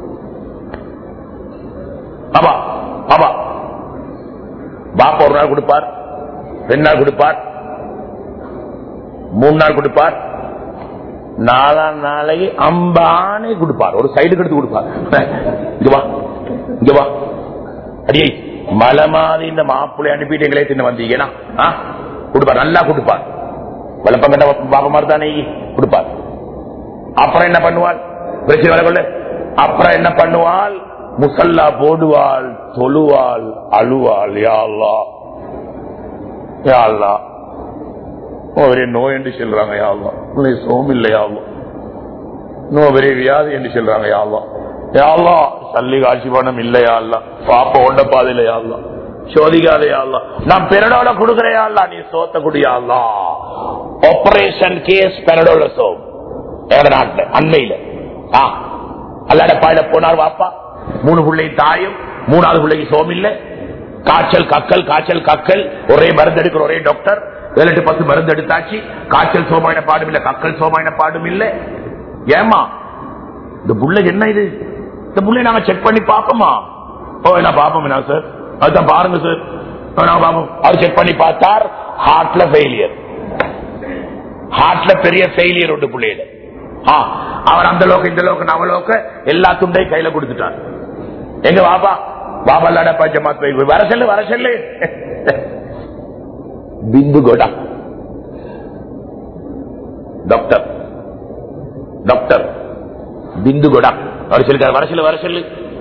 பாபா பாபா பாப்பா ஒரு நாள் கொடுப்பார் ரெண்டு நாள் கொடுப்பார் மூணு நாள் கொடுப்பார் நாலாம் நாளைக்கு அம்பானே கொடுப்பார் ஒரு சைடுக்கு எடுத்து கொடுப்பார் இங்க வா இங்க வா அடியை மலை மாதிரி இந்த மாப்பிள்ளை அனுப்பிட்டு எங்களே தின்னு வந்தீங்கன்னா ஆ? கொடுப்பார் நல்லா கொடுப்பார் வளப்பங்கட்ட பாப்ப மாதிரி தானே கொடுப்பார் அப்புறம் என்ன பண்ணுவாள் பிரச்சனை வரக்குள்ள அப்புறம் என்ன பண்ணுவாள் முசல்லா போடுவாள் தொழுவாள் அழுவாள் யா அல்லாஹ் யா அல்லாஹ் ஒரே நோய் என்று சொல்றாங்க யாழ்லாம் இல்லை சோம் இல்லை யாழ்லாம் இன்னும் ஒரே வியாதி என்று சொல்றாங்க யாழ்லாம் யாழ்லாம் சல்லி காட்சி பணம் இல்லையா அல்ல பாப்ப ஒண்ட பாதையில யாழ்லாம் சோதிக்காதே யாழ்லாம் நான் பெரடோல கொடுக்கறையா நீ சோத்த குடியாள்லா ஆபரேஷன் கேஸ் பெரடோல சோம் எங்க நாட்டுல அண்மையில ஆ அல்லாட பாயில போனார் வாப்பா மூணு பிள்ளை தாயும் மூணாவது பிள்ளைக்கு சோம் இல்லை காய்ச்சல் கக்கல் காய்ச்சல் கக்கல் ஒரே மருந்து எடுக்கிற ஒரே டாக்டர் ஏழு எட்டு பத்து மருந்து எடுத்தாச்சு காய்ச்சல் சோமாயின பாடும் இல்ல கக்கல் சோமாயின பாடும் இல்ல ஏமா இந்த புள்ள என்ன இது இந்த புள்ளை நாங்க செக் பண்ணி பாப்போமா ஓ என்ன பாப்போம் என்ன சார் அதுதான் பாருங்க சார் நான் பாப்போம் அவர் செக் பண்ணி பார்த்தார் ஹார்ட்ல ஃபெயிலியர் ஹார்ட்ல பெரிய ஃபெயிலியர் உண்டு புள்ளையில ஆ, அவர் அந்த லோக்க இந்த லோக்க நவ லோக்க எல்லா துண்டையும் கையில கொடுத்துட்டார் எங்க பாபா பாபா லாடா பஞ்சமாத் வர சொல்லு வர சொல்லு பிந்து கோடா டாக்டர் டாக்டர் பிந்து கோடா அவர் சொல்லிட்டார் வர சொல்லு வர சொல்லு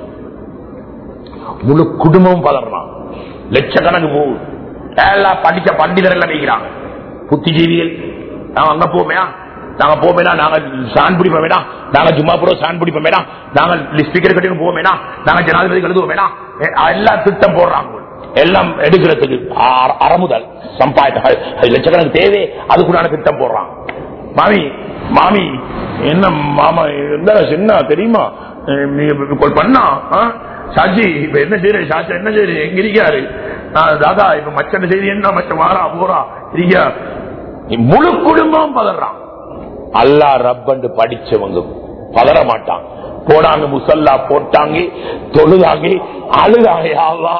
முழு குடும்பமும் பதறான் லட்சக்கணக்கு போகுது எல்லாம் படிச்ச பண்டிதர் எல்லாம் வைக்கிறாங்க புத்திஜீவிகள் நாங்க அங்க போமையா நாங்க போமேனா நாங்க சான் பிடிப்போமேனா நாங்க ஜும்மா புரோ சான் பிடிப்போமேனா நாங்க ஸ்பீக்கர் கட்டி போவோமேனா நாங்க ஜனாதிபதி எழுதுவோமேனா எ- எல்லாம் திட்டம் போடுறாங்க எல்லாம் எடுக்கிறதுக்கு அற- அறமுதல் சம்பாயத்தை லட்சக்கணக்கு தேவை அதுக்குண்டான திட்டம் போடுறாங்க மாமி மாமி என்ன மாமா என்ன சின்ன தெரியுமா அஹ் நீங்க இப்ப பண்ணா ஆ? சாட்சி இப்ப என்ன செய்யற சாட்சி என்ன செய்யற எங்க இருக்காரு நான் தாதா இப்ப மச்சன் செய்தி என்ன மச்ச வாரா போறா இருக்கியா முழு குடும்பம் பதறான் அல்லா ரப்பண்டு படிச்சவங்க பதற மாட்டான் போனாங்க முசல்லா போட்டாங்க தொழுதாங்க அழுதாங்க யாவா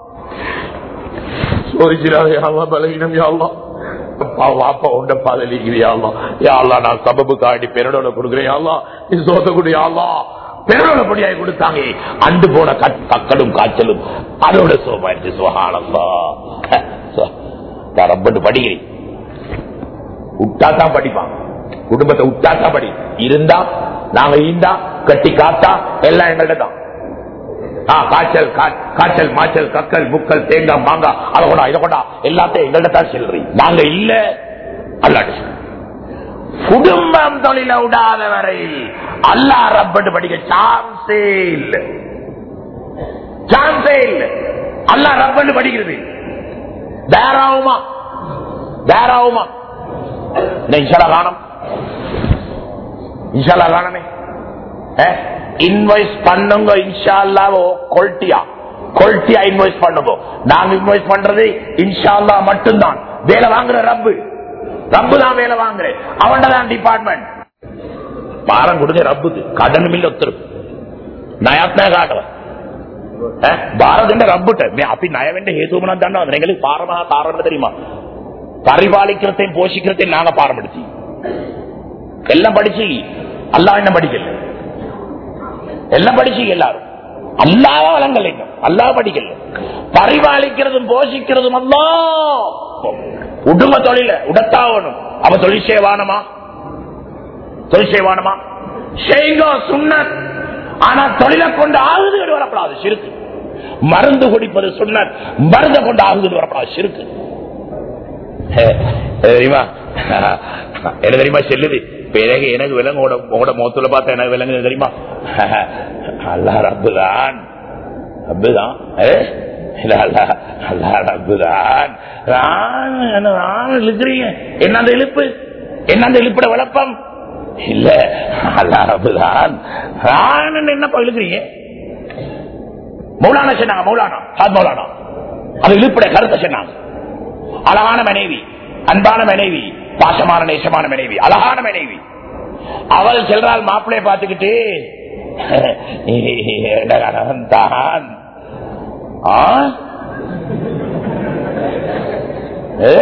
சோதிக்கிறாங்க யாவா பலகீனம் யாவா அப்பா வாப்பா உண்ட பாதலிக்கிறியாவா யாவா நான் சபபு காட்டி பெருடோட கொடுக்குறேன் யாவா நீ சோத்தக்கூடிய யாவா பெருடோட பொடியாய் கொடுத்தாங்க அண்டு போன கட்- கக்கடும் காய்ச்சலும் அதோட சோமாயிருச்சு சுகானந்தா ரப்பண்டு படிக்கிறேன் விட்டாதான் படிப்பான் குடும்பத்தை விட்டாதான் படி இருந்தா நாங்க ஈந்தா கட்டி காத்தா எல்லாம் எங்கள்ட்ட தான் ஆ, காய்ச்சல் கா- காய்ச்சல் மாய்ச்சல் கக்கல் முக்கல் தேங்காய் மாங்காய் அதை கொண்டா இதை கொண்டா எல்லாத்தையும் எங்கள்ட்ட தான் செல்றீங்க நாங்க இல்ல அல்லாட்டு சொல்றேன். குடும்பம் தொழில விடாத வரையில் அல்லா ரப்பட்டு படிக்க சான்ஸே இல்ல சான்ஸே இல்ல அல்லா ரப்பட்டு படிக்கிறது தாராளமா தாராளமா என்ன இன்ஷால்லா காணும் இன்ஷால்லா காணமே இன்வாய்ஸ் பண்ணுங்க இன்ஷால்லா கொல்ட்டியா கொல்ட்டியா இன்வாய்ஸ் பண்ணுங்க நாங்க இன்வாய்ஸ் பண்றது இன்ஷால்லா மட்டும்தான் வேலை வாங்குற ரப்பு ரப்பு தான் வேலை வாங்குறேன் அவன்ட தான் டிபார்ட்மெண்ட் பாரம் கொடுங்க ரப்புக்கு கடனும் இல்ல ஒத்துரு நயாத்னா காட்டுறேன் பாரதிന്റെ റബ്ബിട്ട് അപ്പൊ നയവന്റെ ഹേതുമണം തന്നെ അല്ലെങ്കിൽ പാറമ കാരണം தெரியுமா பரிபாலிக்கிறதையும் போஷிக்கிறதையும் நாங்க பாரப்படுத்தி எல்லாம் படிச்சு அல்லா என்ன படிக்கல எல்லாம் படிச்சு எல்லாரும் அல்லாவ வளங்கல் அல்லா படிக்கல பரிபாலிக்கிறதும் போஷிக்கிறதும் அல்லா உடும தொழில உடத்தாவணும் அவ தொழில் செய்வானமா தொழில் செய்வானமா செய்கோ சுண்ணத் ஆனா தொழிலை கொண்டு ஆகுது வரப்படாது சிறுக்கு மருந்து குடிப்பது சுண்ணத் மருந்தை கொண்டு ஆகுது வரப்படாது சிறுக்கு தெரியுமா என்ன தெரியுமா செல்லுது பிறகு எனக்கு விலங்கு உங்களோட முகத்துல பார்த்தா எனக்கு விலங்கு தெரியுமா அல்லா ரப்புதான் ரப்புதான் ஏ? இல்ல, அல்லா அல்லா ரப்புதான் நான் என்ன- நான் இழுக்கிறீங்க என்ன அந்த இழுப்பு என்ன அந்த இழுப்புட விளப்பம் இல்ல அல்லா ரப்புதான் நான் என்ன இழுக்கிறீங்க மௌலானா சொன்னாங்க மௌலானா சாத் மௌலானா அது இழுப்புட கருத்தை சொன்னாங்க அழகான மனைவி அன்பான மனைவி பாசமான நேசமான மனைவி அழகான மனைவி அவள் செல்றாள் மாப்பிள்ளைய பார்த்துக்கிட்டு தான் ஆ? ஏ?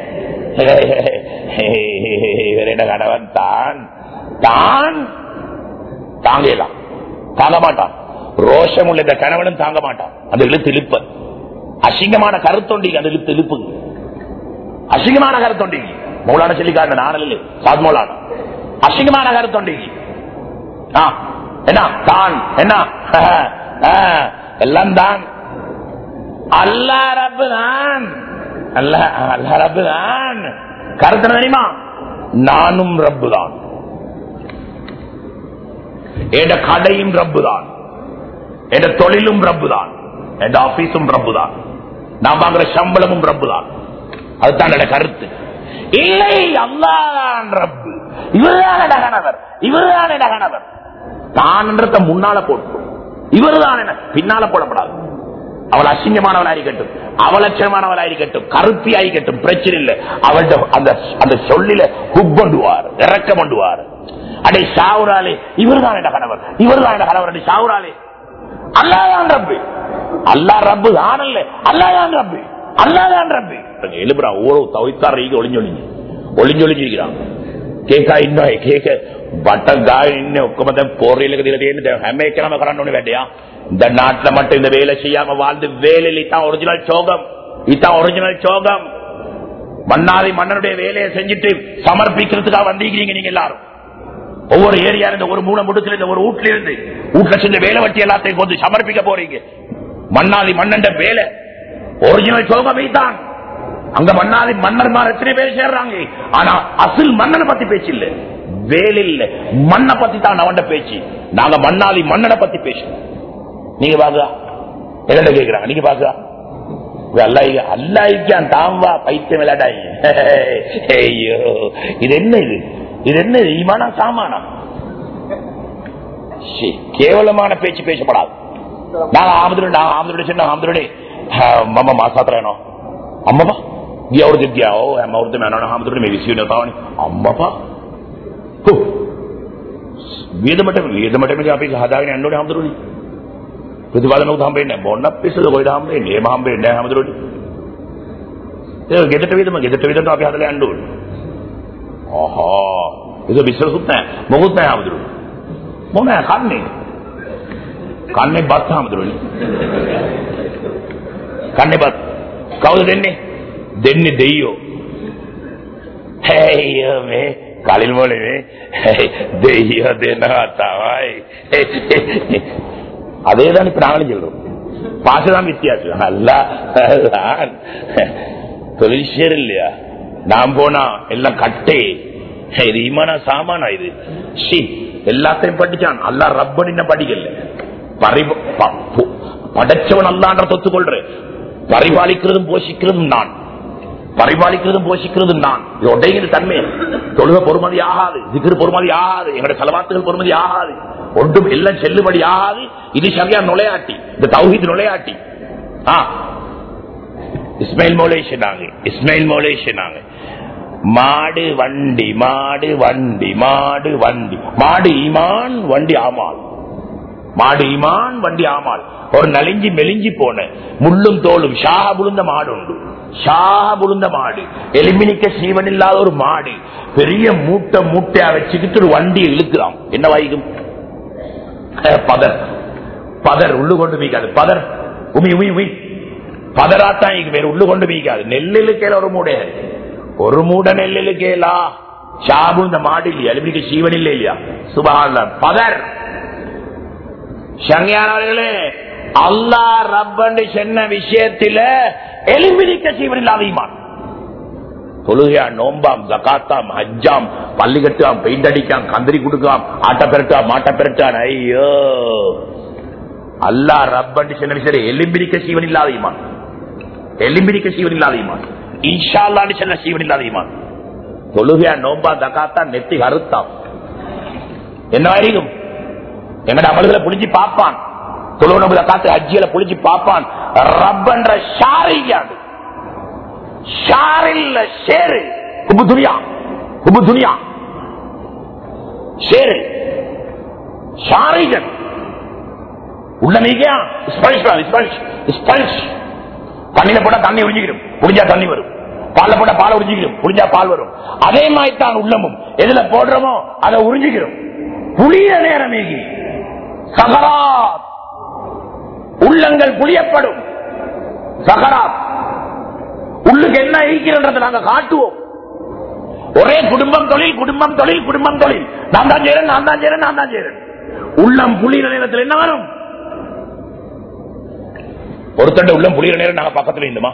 இவர் என்ன கணவன் தான் தான் தாங்கலாம் தாங்க மாட்டான் ரோஷம் உள்ள இந்த கணவனும் தாங்க மாட்டான் அந்த இழுத்து இழுப்ப அசிங்கமான கருத்தொண்டிக்கு அந்த இழுத்து இழுப்பு அசிங்கமான கருத்தொண்டிக்கு மௌலான சொல்லிக்காரு நானல் சாத் மௌலான அசிங்கமான கருத்தொண்டிக்கு ஆ, என்ன தான் என்ன ஆ, எல்லாம் தான் அல்லா ரப்பு தான் அல்ல அல்லா ரப்பு தான் கருத்து என்ன தெரியுமா நானும் ரப்பு தான் என் கடையும் ரப்பு தான் என் தொழிலும் ரப்பு தான் என் ஆபீஸும் ரப்பு தான் நான் வாங்குற சம்பளமும் ரப்பு தான் அதுதான் என் கருத்து இல்லை அல்லாதான் ரப்பு இவர்தான் என் கணவர் இவர்தான் என் கணவர் தான்ன்றத முன்னால போட்டு இவர்தான் என்ன பின்னால போடப்படாது அவள் அசிங்கமானவளா இருக்கட்டும் அவலட்சணமானவளா இருக்கட்டும் கருப்பி ஆகிக்கட்டும் பிரச்சனை இல்லை அவள்கிட்ட அந்த அந்த சொல்லில ஹுப் பண்ணுவார் இறக்க பண்ணுவார் அடே சாவுராலே இவர்தான் என் கணவர் இவர்தான் என் கணவர் அடே சாவுராலே அல்லாதான் ரப்பு அல்லா ரப்பு தான் அல்ல அல்லாதான் ரப்பு அல்லாதான் ரப்பு எழுப்புறான் ஓரோ தவித்தார் ஒளிஞ்சொழிஞ்சு ஒளிஞ்சொழிஞ்சிருக்கிறான் கேකා ඉන්න එක බට ගා ඉන්න ඔක්කොම දැන් පෝරියලක දීලා තියෙන දැන් හැම එකම කරන්න ඕනේ වැඩියා இந்த நாட்டுல மட்டும் இந்த வேலை செய்யாம வாழ்ந்து வேலையில் இதான் ஒரிஜினல் சோகம் இதான் ஒரிஜினல் சோகம் மன்னாதி மன்னனுடைய வேலையை செஞ்சுட்டு சமர்ப்பிக்கிறதுக்காக வந்திருக்கிறீங்க நீங்க எல்லாரும் ஒவ்வொரு ஏரியா இருந்து ஒரு மூணு முடுத்துல இருந்து ஒரு வீட்டுல இருந்து வீட்டுல செஞ்ச வேலை வட்டி எல்லாத்தையும் கொண்டு சமர்ப்பிக்க போறீங்க மன்னாதி மன்னன் வேலை ஒரிஜினல் சோகமே தான் அங்க மன்னாதி மன்னர் எத்தனை பேர் சேர்றாங்க ஆனா அசில் மன்னனை பத்தி பேச்சு இல்ல வேலை இல்ல மண்ணை பத்தி தான் அவன் பேச்சு நாங்க மன்னாதி மன்னனை பத்தி பேசுறோம் நீங்க பாக்குறா என்ன கேக்குறாங்க நீங்க பாக்குறா அல்லாஹ் அல்லாஹிக்கான் தாம்பா பைத்தியம் விளையாடாங்க ஐயோ இது என்ன இது இது என்ன இது ஈமானா சாமானா சி, கேவலமான பேச்சு பேசப்படாது நாங்க ஆமதுரு நான் ஆமதுரு சொன்ன ஆமதுருடே මම මාසාතරයනවා අම්මපා ගිය අවුරුදු ගියා ඕ හැම අවුරුද්දම යනවා හාමුදුරනේ මේ විසියන තාවනේ අම්මපා හො වියදමට වියදමට මේ අපි හදාගෙන යන්න ඕනේ හාමුදුරනේ ප්‍රතිපාදන උත් හම්බෙන්නේ නැහැ බොන්න පිස්සුද කොයිද හම්බෙන්නේ එහෙම හම්බෙන්නේ නැහැ හාමුදුරනේ ඒක ගෙදරට වියදම ගෙදරට වියදම අපි හදලා යන්න ඕනේ ආහා ඒක විශ්වාසුත් නැහැ මොකුත් නැහැ හාමුදුරනේ මොන කන්නේ කන්නේ බත් හාමුදුරනේ කන්නේ බත් කවුද දෙන්නේ දෙන්නේ දෙයියෝ ඇයෝ මේ කලින් මොලේ මේ දෙයියෝ දෙනවා තමයි அதேதான் இப்ப நாங்களும் சொல்றோம் பாசதான் வித்தியாசம் அல்லா அல்லாஹ். தொழில் சேர் இல்லையா நாம் போனா எல்லாம் கட்டே இது ஈமானா சாமானா இது ஷி எல்லாத்தையும் படிச்சான் அல்லா ரப்பன் இன்னும் படிக்கல பரிப- ப- பு- படைச்சவன் அல்லான்ற தொத்துக்கொள்றேன் பரிபாலிக்கிறதும் போஷிக்கிறதும் நான் பரிபாலிக்கிறதும் போஷிக்கிறதும் நான் இது உடைகிற தன்மை தொழுக பொறுமதி ஆகாது திகிர் பொறுமதி ஆகாது எங்களுடைய செலவாத்துகள் பொறுமதி ஆகாது ஒன்றும் எல்லாம் செல்லுபடி ஆகாது இது சரியா நுழையாட்டி இந்த தௌஹீத் நுழையாட்டி ஆ இஸ்மாயில் மௌலே சொன்னாங்க இஸ்மாயில் மௌலே சொன்னாங்க மாடு வண்டி மாடு வண்டி மாடு வண்டி மாடு ஈமான் வண்டி ஆமால் மாடு ஈமான் வண்டி ஆமால் ஒரு நலிஞ்சி மெலிஞ்சி போன முள்ளும் தோளும் ஷாக புழுந்த மாடு உண்டு ஷாக புழுந்த மாடு எலுமினிக்க சீவன் இல்லாத ஒரு மாடு பெரிய மூட்டை மூட்டையா வச்சுக்கிட்டு ஒரு வண்டியை இழுக்கிறான் என்ன வாய்க்கும் அஹ், பதர் பதர் உள்ளு கொண்டு மீக்காது பதர் உமி உமி உமி பதராத்தான் இங்க வேற உள்ளு கொண்டு மீக்காது நெல்லிலுக்கேல ஒரு மூடை ஒரு மூட நெல்லிலுக்கேலா ஷாபு இந்த மாடு இல்லையா எலுமினிக்க சீவன் இல்லை இல்லையா சுபஹான் பதர் சங்கையானவர்களே அல்லா ரப்பண்டு சொன்ன விஷயத்தில எலும்பிடிக்க சீவன் இல்லாத ஈமான் தொழுகையா நோம்பாம் ஜகாத்தாம் ஹஜ்ஜாம் பள்ளி கட்டுவாம் பெயிண்ட் அடிக்காம் கந்திரி கொடுக்காம் ஆட்ட பெருட்டாம் மாட்ட பெருட்டான் ஐயோ அல்லா ரப்பண்டு சொன்ன விஷயம் எலும்பிடிக்க சீவன் இல்லாத ஈமான் எலும்பிடிக்க சீவன் இல்லாத ஈமான் இன்ஷால்லான்னு சொன்ன சீவன் இல்லாத ஈமான் தொழுகையா நோம்பா ஜகாத்தா நெத்தி கருத்தாம் என்ன ஆயிருக்கும் எங்கட அமல்களை புளிஞ்சு பார்ப்பான் தொழுவனபுல காத்து அஜியில புளிஞ்சு பார்ப்பான் ரப்பன்ற ஷாரியாது ஷாரில்ல ஷேரு உபு துனியா உபு துனியா ஷேரு ஷாரிஜன் உள்ள நீங்க ஸ்பஞ்ச் ஸ்பஞ்ச் ஸ்பஞ்ச் தண்ணியில போட்டா தண்ணி உறிஞ்சிக்கிறோம் புரிஞ்சா தண்ணி வரும் பால்ல போட்டா பால் உறிஞ்சிக்கிறோம் புரிஞ்சா பால் வரும் அதே மாதிரி தான் உள்ளமும் எதுல போடுறோமோ அதை உறிஞ்சிக்கிறோம் புளிய நேரம் சகராத் உள்ளங்கள் புளியப்படும் சகராத் உள்ளுக்கு என்ன ஈக்கிறன்றதை நாங்க காட்டுவோம் ஒரே குடும்பம் தொழில் குடும்பம் தொழில் குடும்பம் தொழில் நான் தான் செய்யறேன் நான் தான் செய்யறேன் நான் தான் செய்யறேன் உள்ளம் புளியிற நேரத்தில் என்ன வரும் ஒருத்தண்ட உள்ளம் புளியிற நேரம் நாங்க பக்கத்துல இருந்தோமா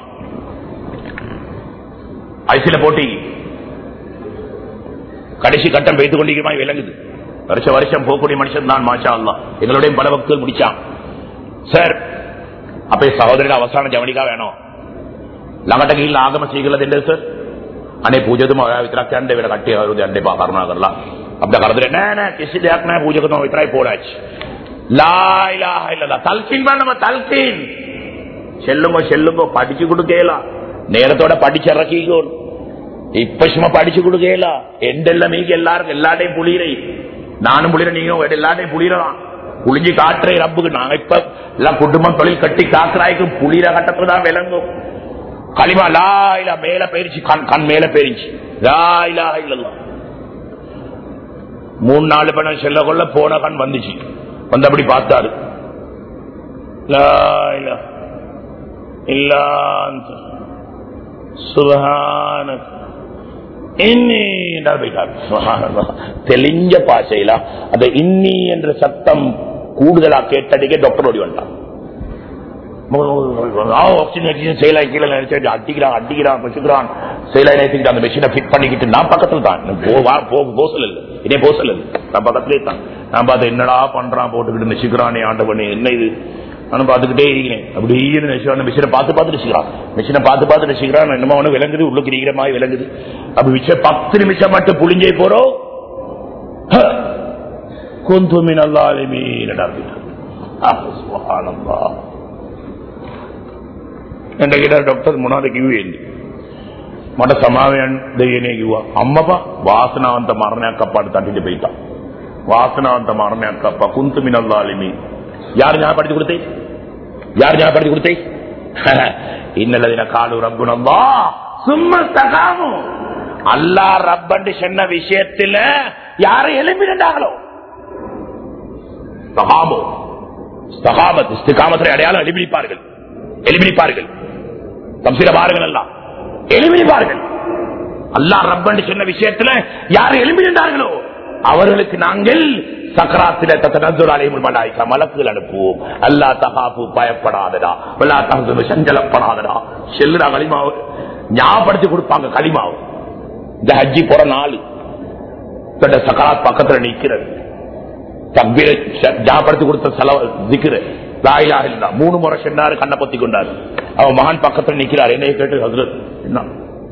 ஐசில போட்டி கடைசி கட்டம் பெய்து கொண்டிருக்குமா விளங்குது வருஷ வருஷம் போகக்கூடிய மனுஷன் தான் மாஷா அல்லா எங்களுடைய பல வகுப்புகள் முடிச்சான் சார் அப்ப சகோதரன் அவசான ஜவனிக்கா வேணும் ළඟට ගිහිල්ලා ආගම සීගල දෙන්නද සර් අනේ පූජතුමා ඔයා විතරක් යන්න වෙන කට්ටිය වරුද යන්න එපා කරුණා කරලා අපිට කරදර නෑ නෑ කිසි දෙයක් නෑ පූජකතුමා විතරයි පෝඩාච්චි லா இலாஹ இல்லல்லாஹ் தல்கீன் பண்ணම தல்கீன் செல்லுங்க செல்லுங்க படிச்சு கொடுக்கலாம் நேரத்தோட படிச்சு இறக்கிக்கோணும் இப்பசுமா படிச்சு கொடுக்கலாம் எண்டெல்லாம் மீக்கு எல்லாருக்கும் எல்லாட்டையும் புளியிறை நானும் புளியிற நீங்க எல்லாட்டையும் புளியிறலாம் புளிஞ்சு காட்டுற ரப்புக்கு நாங்க இப்ப எல்லாம் குடும்பம் தொழில் கட்டி காக்குறாய்க்கு புளியிற கட்டத்துல தான் விளங்கும் களிமா லா இல்ல மேல போயிருச்சு கண் கண் மேல போயிருச்சு லா இல்லா இல்லல்லா மூணு நாலு பணம் செல்ல கொள்ள போன கண் வந்துச்சு வந்தபடி பார்த்தாரு லா இல்ல இல்லா சுபஹான தெளிஞ்ச பாசையில அந்த இன்னி என்ற சத்தம் கூடுதலா கேட்டடிக்க டாக்டர் ஓடி வந்தான் அடிக்கிறான் அடிக்கிறான் வச்சுக்கிறான் அந்த மெஷினை ஃபிட் பண்ணிக்கிட்டு நான் பக்கத்துல தான் போசல் இல்லை இதே போசல் இல்லை நான் பக்கத்திலே தான் நான் பார்த்து என்னடா பண்றான் போட்டுக்கிட்டு நெசிக்கிறானே ஆண்ட பண்ணி என்ன இது நான் பார்த்துக்கிட்டே இருக்கிறேன் அப்படி அந்த மிஷினை பார்த்து பார்த்து நெசிக்கிறான் மிஷினை பார்த்து பார்த்து நெசிக்கிறான் என்னமோ ஒண்ணு விளங்குது உள்ளுக்கு இருக்கிற மாதிரி விளங்குது அப்படி மிச்சம் பத்து நிமிஷம் மட்டும் புளிஞ்சே போறோம் கொஞ்சமின் அல்லாலுமே நடந்து එට ගෙට ඩොක්ටර් මොනාද කිව්වෙන්නේ මට සමාවයන් දෙයනේ කිව්වා අම්මපා වාසනාවන්ත මරණයක් අපාට தட்டிட்டு போயிட்டான் வாசனாவந்த மரணයක් அப்பா குந்து மினல்லாலிமி யார் ஞாபகப்படுத்தி கொடுத்தே யார் ஞாபகப்படுத்தி கொடுத்தே இன்னல்லதின காலு ரப்புனல்லா சும்மா தகாமு அல்லா ரப்பண்டு சொன்ன விஷயத்துல யாரை எழுப்பினாங்களோ தகாமோ தகாமத் இஸ்திகாமத்தை அடையாளம் எழுப்பிப்பார்கள் எழுப்பிப்பார்கள் தம்சில பாருங்கள் எல்லாம் எழுப்பிப்பார்கள் அல்லா ரப்பண்டு சொன்ன விஷயத்துல யார் எழுப்பினார்களோ அவர்களுக்கு நாங்கள் சக்கராத்தில மலாய்க்கா மலக்குகள் அனுப்புவோம் அல்லா தகாப்பு பயப்படாதடா அல்லா தகது சஞ்சலப்படாதடா செல்லுடா களிமாவு ஞாபகப்படுத்தி கொடுப்பாங்க களிமாவு இந்த ஹஜ்ஜி போற நாள் சக்கராத் பக்கத்துல நிக்கிறது தப்பீர ஞாபகப்படுத்தி கொடுத்த செலவு திக்கிற லாயிலாக இருந்தா மூணு முறை சொன்னாரு கண்ணை பத்தி கொண்டாரு அவன் மகன் பக்கத்துல நிக்கிறார் என்னைய கேட்டு ஹசரத் என்ன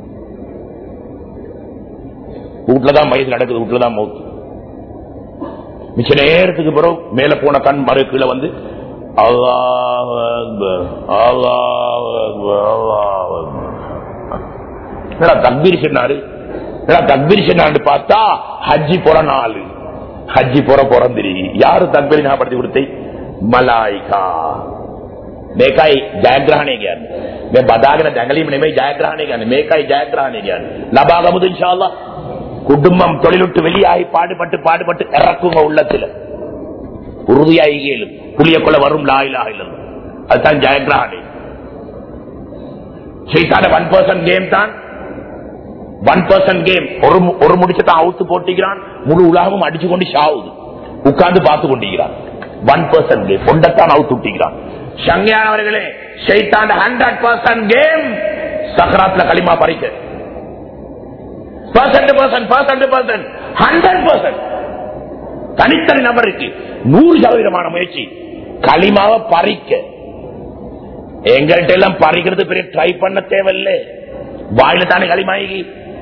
வீட்டுலதான் வயசு நடக்குது வீட்டுலதான் மௌத்து மிச்ச நேரத்துக்கு பிறகு மேல போன கண் மறு கீழே வந்து அல்லாஹ் அக்பர், அல்லாஹ் அக்பர், அல்லாஹ் அக்பர். என்னடா தக்பீர் சொன்னாரு என்னடா தக்பீர் சொன்னாரு பார்த்தா ஹஜ்ஜி போற நாலு ஹஜ்ஜி போற பிறந்திரி யாரு தக்பீர் ஞாபகப்படுத்தி கொடுத்தை මලායිකා මේකයි ජයග්‍රහණය කියන්න මේ බදාගෙන දැඟලීම නෙමෙයි ජයග්‍රහණය කියන්න මේකයි ජයග්‍රහණය කියන්න ලබාගමුද ඉන්ශාල්ලා குடும்பம் தொழிலுட்டு வெளியாகி பாடுபட்டு பாடுபட்டு இறக்குங்க உள்ளத்துல உறுதியாகி கேளும் புளியக்குள்ள வரும் லாயிலாக இல்லை அதுதான் ஜெயகிரகணி செய்தான ஒன் பர்சன்ட் கேம் தான் ஒன் பர்சன்ட் கேம் ஒரு ஒரு முடிச்சதான் அவுத்து போட்டிக்கிறான் முழு உலகமும் அடிச்சு கொண்டு சாவுது உட்கார்ந்து பார்த்து கொண்டிருக்கிறான் ஒன் பர்சன்ட் கேம் ஒன்றத்தான் அவுத்து விட்டிக்கிறான் சங்கையானவர்களே ஷைத்தான் ஹண்ட்ரட் பர்சன்ட் கேம் சக்கராத்துல களிமா பறிக்க percent percent percent percent hundred percent தனித்தனி நபருக்கு நூறு சதவீதமான முயற்சி களிமாவை பறிக்க எங்கள்கிட்ட எல்லாம் பறிக்கிறது பெரிய ட்ரை பண்ண தேவையில்லை வாயில தானே களிமாயி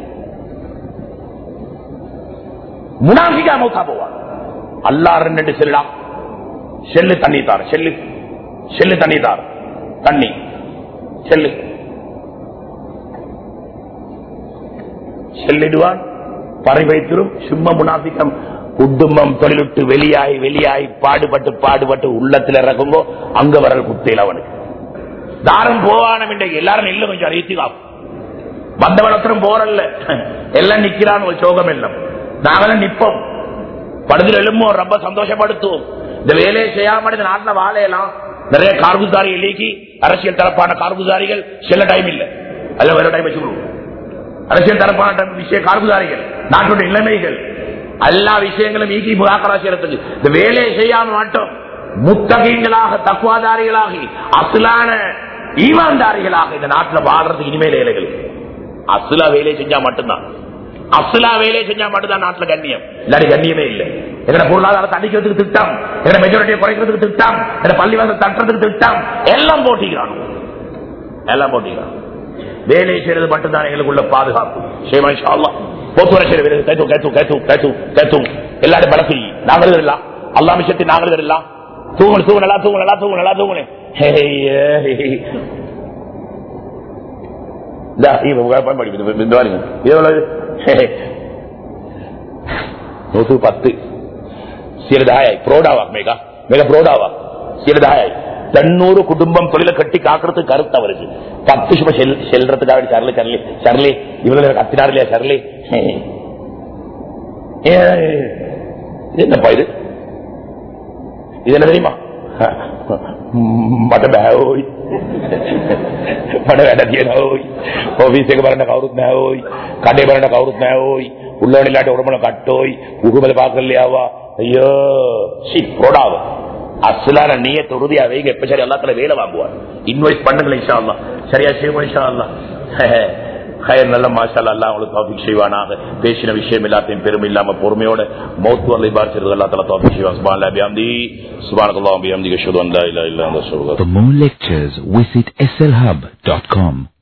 முனாஃபிகா மௌத்தா போவான் அல்லா ரெண்டு செல்லாம் செல்லு தண்ணி தார் செல்லு செல்லு தண்ணி தார் தண்ணி செல்லு செல்லிடுவான் பறை வைத்திரும் சும்ம முனாபிக்கம் குடும்பம் தொழிலுட்டு வெளியாகி வெளியாகி பாடுபட்டு பாடுபட்டு உள்ளத்துல இறக்கும்போ அங்க வர குத்தையில் அவனுக்கு தாரம் போவானம் இன்றைக்கு எல்லாரும் இல்ல கொஞ்சம் அறிவித்துக்காம் வந்தவனத்திலும் போறல்ல எல்லாம் நிக்கிறான் ஒரு சோகம் எல்லாம் நாங்களும் நிப்போம் படுதல் எழுமோ ரொம்ப சந்தோஷப்படுத்துவோம் இந்த வேலையை செய்யாம இந்த நாட்டுல வாழையலாம் நிறைய கார்குதாரிகள் நீக்கி அரசியல் தரப்பான கார்குதாரிகள் செல்ல டைம் இல்லை அதுல வேற டைம் வச்சுக்கணும் அரசியல் தரப்பான விஷய கார்குதாரிகள் நாட்டுடைய நிலைமைகள் எல்லா விஷயங்களும் ஈக்கி முகாக்கரா செய்யறதுக்கு இந்த வேலையை செய்யாம மாட்டோம் முத்தகைங்களாக தக்குவாதாரிகளாகி அசலான ஈமான்தாரிகளாக இந்த நாட்டில் வாழ்றதுக்கு இனிமேல் ஏழைகள் அசுலா வேலையை செஞ்சா மட்டும்தான் அசுலா வேலையை செஞ்சா மட்டும்தான் நாட்டுல கண்ணியம் இல்லாடி கண்ணியமே இல்லை எங்கட பொருளாதாரத்தை அடிக்கிறதுக்கு திட்டம் எங்கட மெஜாரிட்டியை குறைக்கிறதுக்கு திட்டம் எங்கட பள்ளிவாசல் தட்டுறதுக்கு திட்டம் எல்லாம் போட்டிக்கிறான் எல்லாம் போட்டிக்கிறான் வேலை செய்யறது மட்டும்தான் எங்களுக்குள்ள பாதுகாப்பு சேமா இன்ஷா அல்லாஹ். போக்குவரத்து செய்யறது கைத்து கைத்து கைத்து கைத்து கைத்து எல்லாரும் பலசி நாங்கள் எல்லாம் அல்லா மிஷத்தை நாங்கள் எல்லாம் தூங்கணும் தூங்க நல்லா தூங்க நல்லா தூங்க நல்லா தூங்கணும் ஹே, ஹே, ஹே. இந்தா, இவ உட்கார்ந்து படிக்குது. இந்த- இந்த பாருங்க. இது எவ்வளவு? நூத்து பத்து சிறிதாயாய் புரோடாவா மேகா மிக புரோடாவா சிறிதாயாய் தன்னூறு குடும்பம் தொழிலை கட்டி காக்கிறதுக்கு கருத்து அவருக்கு பத்து சும்மா செல் செல்றதுக்காக வேண்டி சரலி சரலி சரலி இவ்வளவு கத்தினார் இல்லையா சரலி ஏ, இது என்னப்பா இது இது என்ன தெரியுமா මට බෑෝයි මට වැඩ තියෙනෝයි ඔෆිස් එක බලන්න කවුරුත් නෑෝයි කඩේ බලන්න කවුරුත් නෑෝයි උල්ලවනිලාට ඔරමල කට්ටෝයි උහුබල පාකල්ලයාවා ஐயோ சி கொடாவ அசலான நீயத்தை உறுதியா வைங்க எப்ப சரி எல்லாத்துல வேலை வாங்குவார் இன்வைஸ் பண்ணுங்களேன் இன்ஷா அல்லாஹ் சரியா செய்வோம் இன்ஷா அல்லாஹ் கயர் நல்ல மாஷால் அல்லா உங்களுக்கு தோஃபிக் செய்வானாக பேசின விஷயம் எல்லாத்தையும் பெருமை இல்லாம பொறுமையோட மௌத்துவர்லை பார்க்கிறது அல்லா தலா தோஃபிக் செய்வான் சுபான் அபியாம்தி சுபானகல்லாம் அபியாம்தி கஷுது வந்தா இல்ல இல்ல அந்த சொல்லுங்க For more lectures, visit slhub.com.